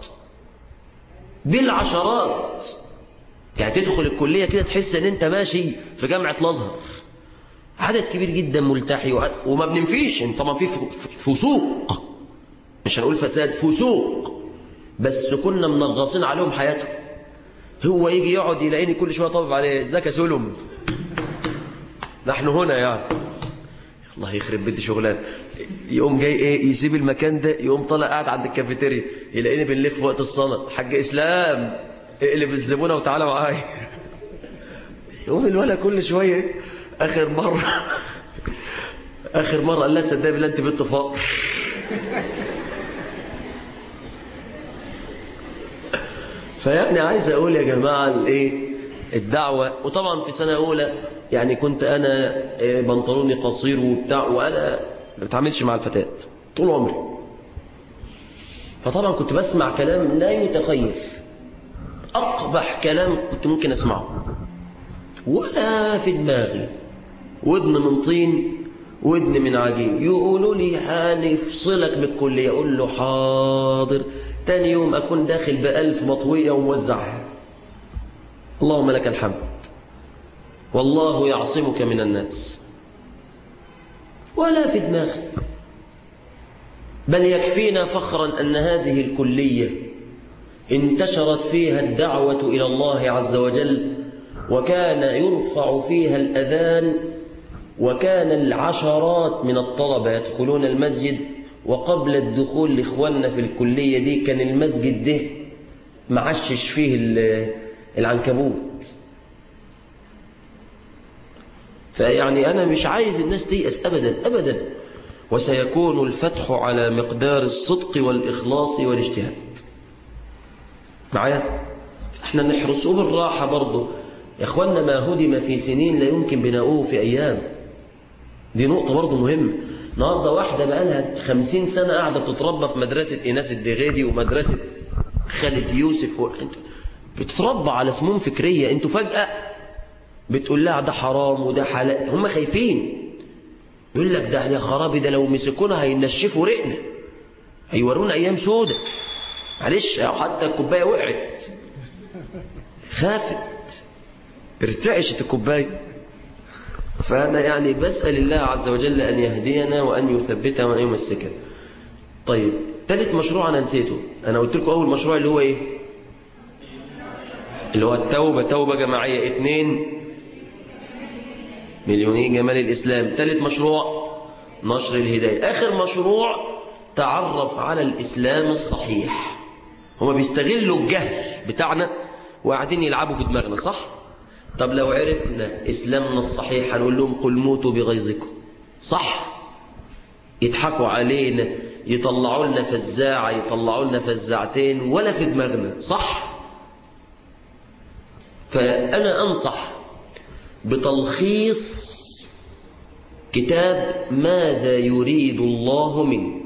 بالعشرات يعني تدخل الكلية كده تحس ان انت ماشي في جامعة الازهر عدد كبير جدا ملتحي وما بننفيش طبعا في فسوق مش هنقول فساد فسوق بس كنا منغصين عليهم حياتهم هو يجي يقعد يلاقيني كل شويه طبب عليه ازيك يا سلم نحن هنا يعني الله يخرب بيت شغلان يقوم جاي ايه يسيب المكان ده يقوم طالع قاعد عند الكافيتيريا يلاقيني بنلف وقت الصلاه حاج اسلام اقلب الزبونه وتعالى معايا يقوم الولا كل شويه اخر مره اخر مره قال لها صدقني بالله انت بنت فقر فيعني عايز اقول يا جماعه الايه الدعوه وطبعا في سنه اولى يعني كنت انا بنطلوني قصير وبتاع وانا ما بتعاملش مع الفتاه طول عمري فطبعا كنت بسمع كلام لا يتخيل اقبح كلام كنت ممكن اسمعه ولا في دماغي ودن من طين ودن من عجين يقولوا لي هنفصلك من الكليه اقول له حاضر تاني يوم أكون داخل بألف مطوية وموزعها اللهم لك الحمد والله يعصمك من الناس ولا في دماغي بل يكفينا فخرا أن هذه الكلية انتشرت فيها الدعوة إلى الله عز وجل وكان يرفع فيها الأذان وكان العشرات من الطلبة يدخلون المسجد وقبل الدخول لإخواننا في الكلية دي كان المسجد ده معشش فيه العنكبوت فيعني أنا مش عايز الناس تيأس أبدا أبدا وسيكون الفتح على مقدار الصدق والإخلاص والاجتهاد معايا احنا نحرسه بالراحة برضه يا اخوانا ما هدم في سنين لا يمكن بناؤه في أيام دي نقطة برضه مهمة النهارده واحدة بقى لها خمسين سنة قاعدة بتتربى في مدرسة إيناس الدغيدي ومدرسة خالد يوسف و... بتتربى على سموم فكرية انتوا فجأة بتقول لها ده حرام وده حلال هم خايفين يقول لك ده يا خرابي ده لو مسكونا هينشفوا رقنا هيورونا أيام سودة معلش أو حتى الكوباية وقعت خافت ارتعشت الكوباية فأنا يعني بسأل الله عز وجل أن يهدينا وأن يثبتنا وأن يمسكنا طيب ثالث مشروع أنا نسيته أنا قلت لكم أول مشروع اللي هو إيه اللي هو التوبة توبة جماعية اثنين مليوني جمال الإسلام ثالث مشروع نشر الهداية آخر مشروع تعرف على الإسلام الصحيح هما بيستغلوا الجهل بتاعنا وقاعدين يلعبوا في دماغنا صح طب لو عرفنا إسلامنا الصحيح هنقول لهم قل موتوا بغيظكم صح يضحكوا علينا يطلعوا لنا فزاعة يطلعوا لنا فزاعتين ولا في دماغنا صح فأنا أنصح بتلخيص كتاب ماذا يريد الله منك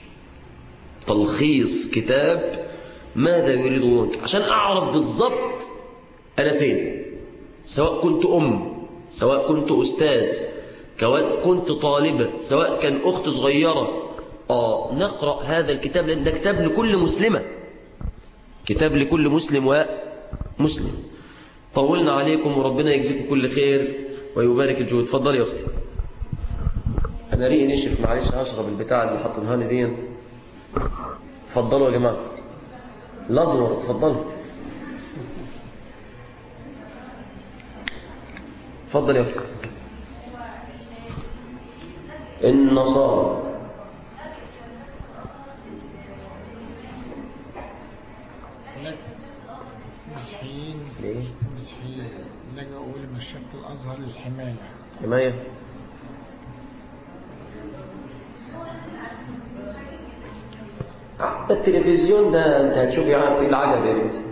تلخيص كتاب ماذا يريد الله منك عشان أعرف بالضبط أنا فين سواء كنت أم سواء كنت أستاذ سواء كنت طالبة سواء كان أخت صغيرة آه نقرأ هذا الكتاب لأن ده كتاب لكل مسلمة كتاب لكل مسلم ومسلم طولنا عليكم وربنا يجزيكم كل خير ويبارك الجهود اتفضلي يا أختي أنا ريقي نشف معلش هشرب البتاع اللي حاطينها لي دي اتفضلوا يا جماعة الأزور اتفضلوا اتفضل يا أختي النصارى لك مسيحيين ليه؟ مسيحيين لجأوا لمشيخة الأزهر للحماية حماية ده التلفزيون ده انت هتشوف يعني فيه العجب يا بنتي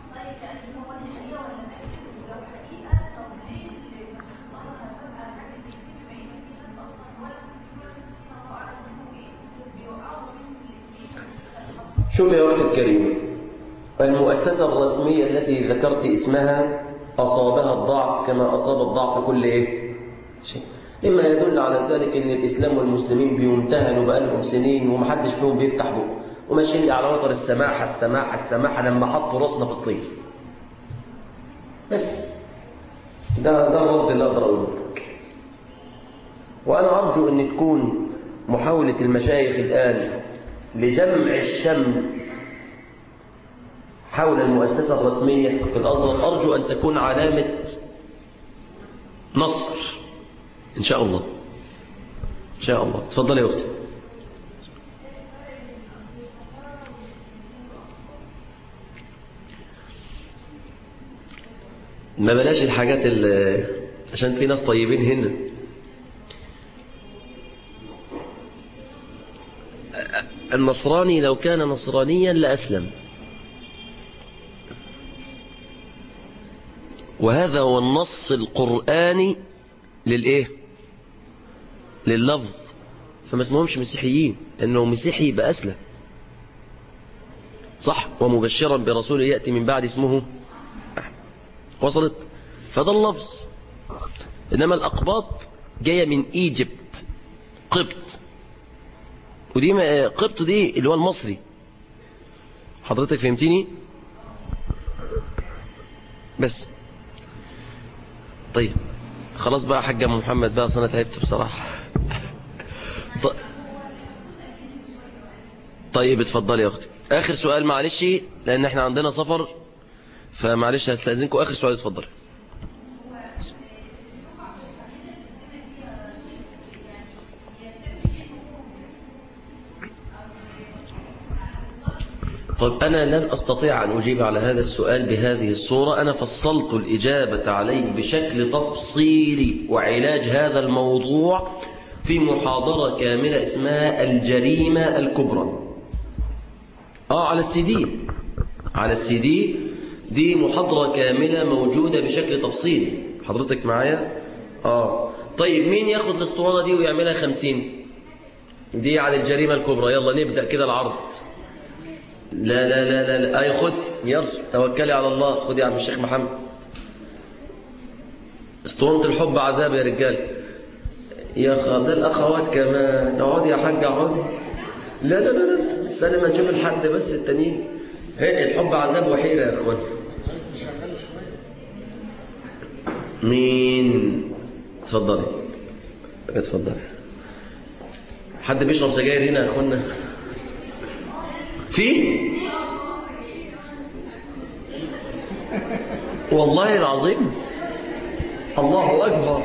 شوف يا أختي الكريمة المؤسسة الرسمية التي ذكرت اسمها أصابها الضعف كما أصاب الضعف كل إيه؟ شيء مما يدل على ذلك أن الإسلام والمسلمين بيمتهنوا بقالهم سنين ومحدش فيهم بيفتح بقه وماشيين على وتر السماحة السماحة السماحة لما حطوا راسنا في الطين بس ده ده الرد اللي أقدر أقوله لك وأنا أرجو أن تكون محاولة المشايخ الآن لجمع الشمل حول المؤسسة الرسمية في الأزهر أرجو أن تكون علامة نصر إن شاء الله إن شاء الله تفضل يا أختي ما بلاش الحاجات اللي عشان في ناس طيبين هنا النصراني لو كان نصرانيا لأسلم وهذا هو النص القرآني للإيه لللفظ فما اسمهمش مسيحيين لأنه مسيحي يبقى أسلم صح ومبشرا برسول يأتي من بعد اسمه وصلت فده اللفظ إنما الأقباط جاية من إيجيبت قبط ودي ما- قبط دي اللي هو المصري حضرتك فهمتني بس طيب خلاص بقى حاج أم محمد بقى أصل انا تعبت بصراحة ط- طيب اتفضلي يا اختي اخر سؤال معلش لان احنا عندنا سفر فمعلش هستأذنكم اخر سؤال اتفضلي طيب أنا لن أستطيع أن أجيب على هذا السؤال بهذه الصورة أنا فصلت الإجابة عليه بشكل تفصيلي وعلاج هذا الموضوع في محاضرة كاملة اسمها الجريمة الكبرى آه على السي دي على السي دي دي محاضرة كاملة موجودة بشكل تفصيلي حضرتك معايا آه طيب مين ياخد الاسطوانة دي ويعملها خمسين دي على الجريمة الكبرى يلا نبدأ كده العرض لا لا لا لا, لا. اي خد يلا توكلي على الله خد يا عم الشيخ محمد اسطوانة الحب عذاب يا رجال يا خاطر الاخوات كمان اقعدي يا حاج اقعدي لا لا لا لا استنى ما نشوف الحد بس التانيين هي الحب عذاب وحيرة يا اخوان نشغله شوية مين اتفضلي اتفضلي حد بيشرب سجاير هنا يا اخوانا في والله العظيم الله اكبر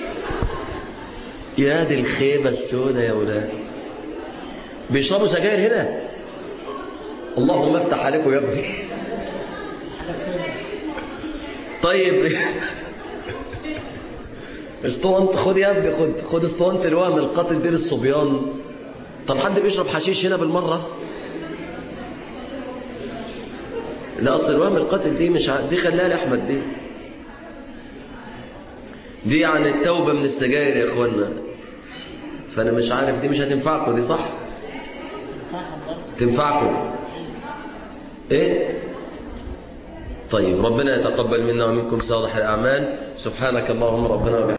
يا دي الخيبة السوداء يا ولاد بيشربوا سجاير هنا اللهم افتح عليكم يا ابني طيب اسطوانت خد يا ابني خد خد اسطوانت الوهم القاتل دي للصبيان طب حد بيشرب حشيش هنا بالمرة لا اصل الوهم القاتل دي مش ع... دي خليها لاحمد دي دي عن التوبة من السجاير يا اخوانا فانا مش عارف دي مش هتنفعكم دي صح فاهم برضه تنفعكم ايه طيب ربنا يتقبل منا ومنكم صالح الاعمال سبحانك اللهم ربنا وبحمدك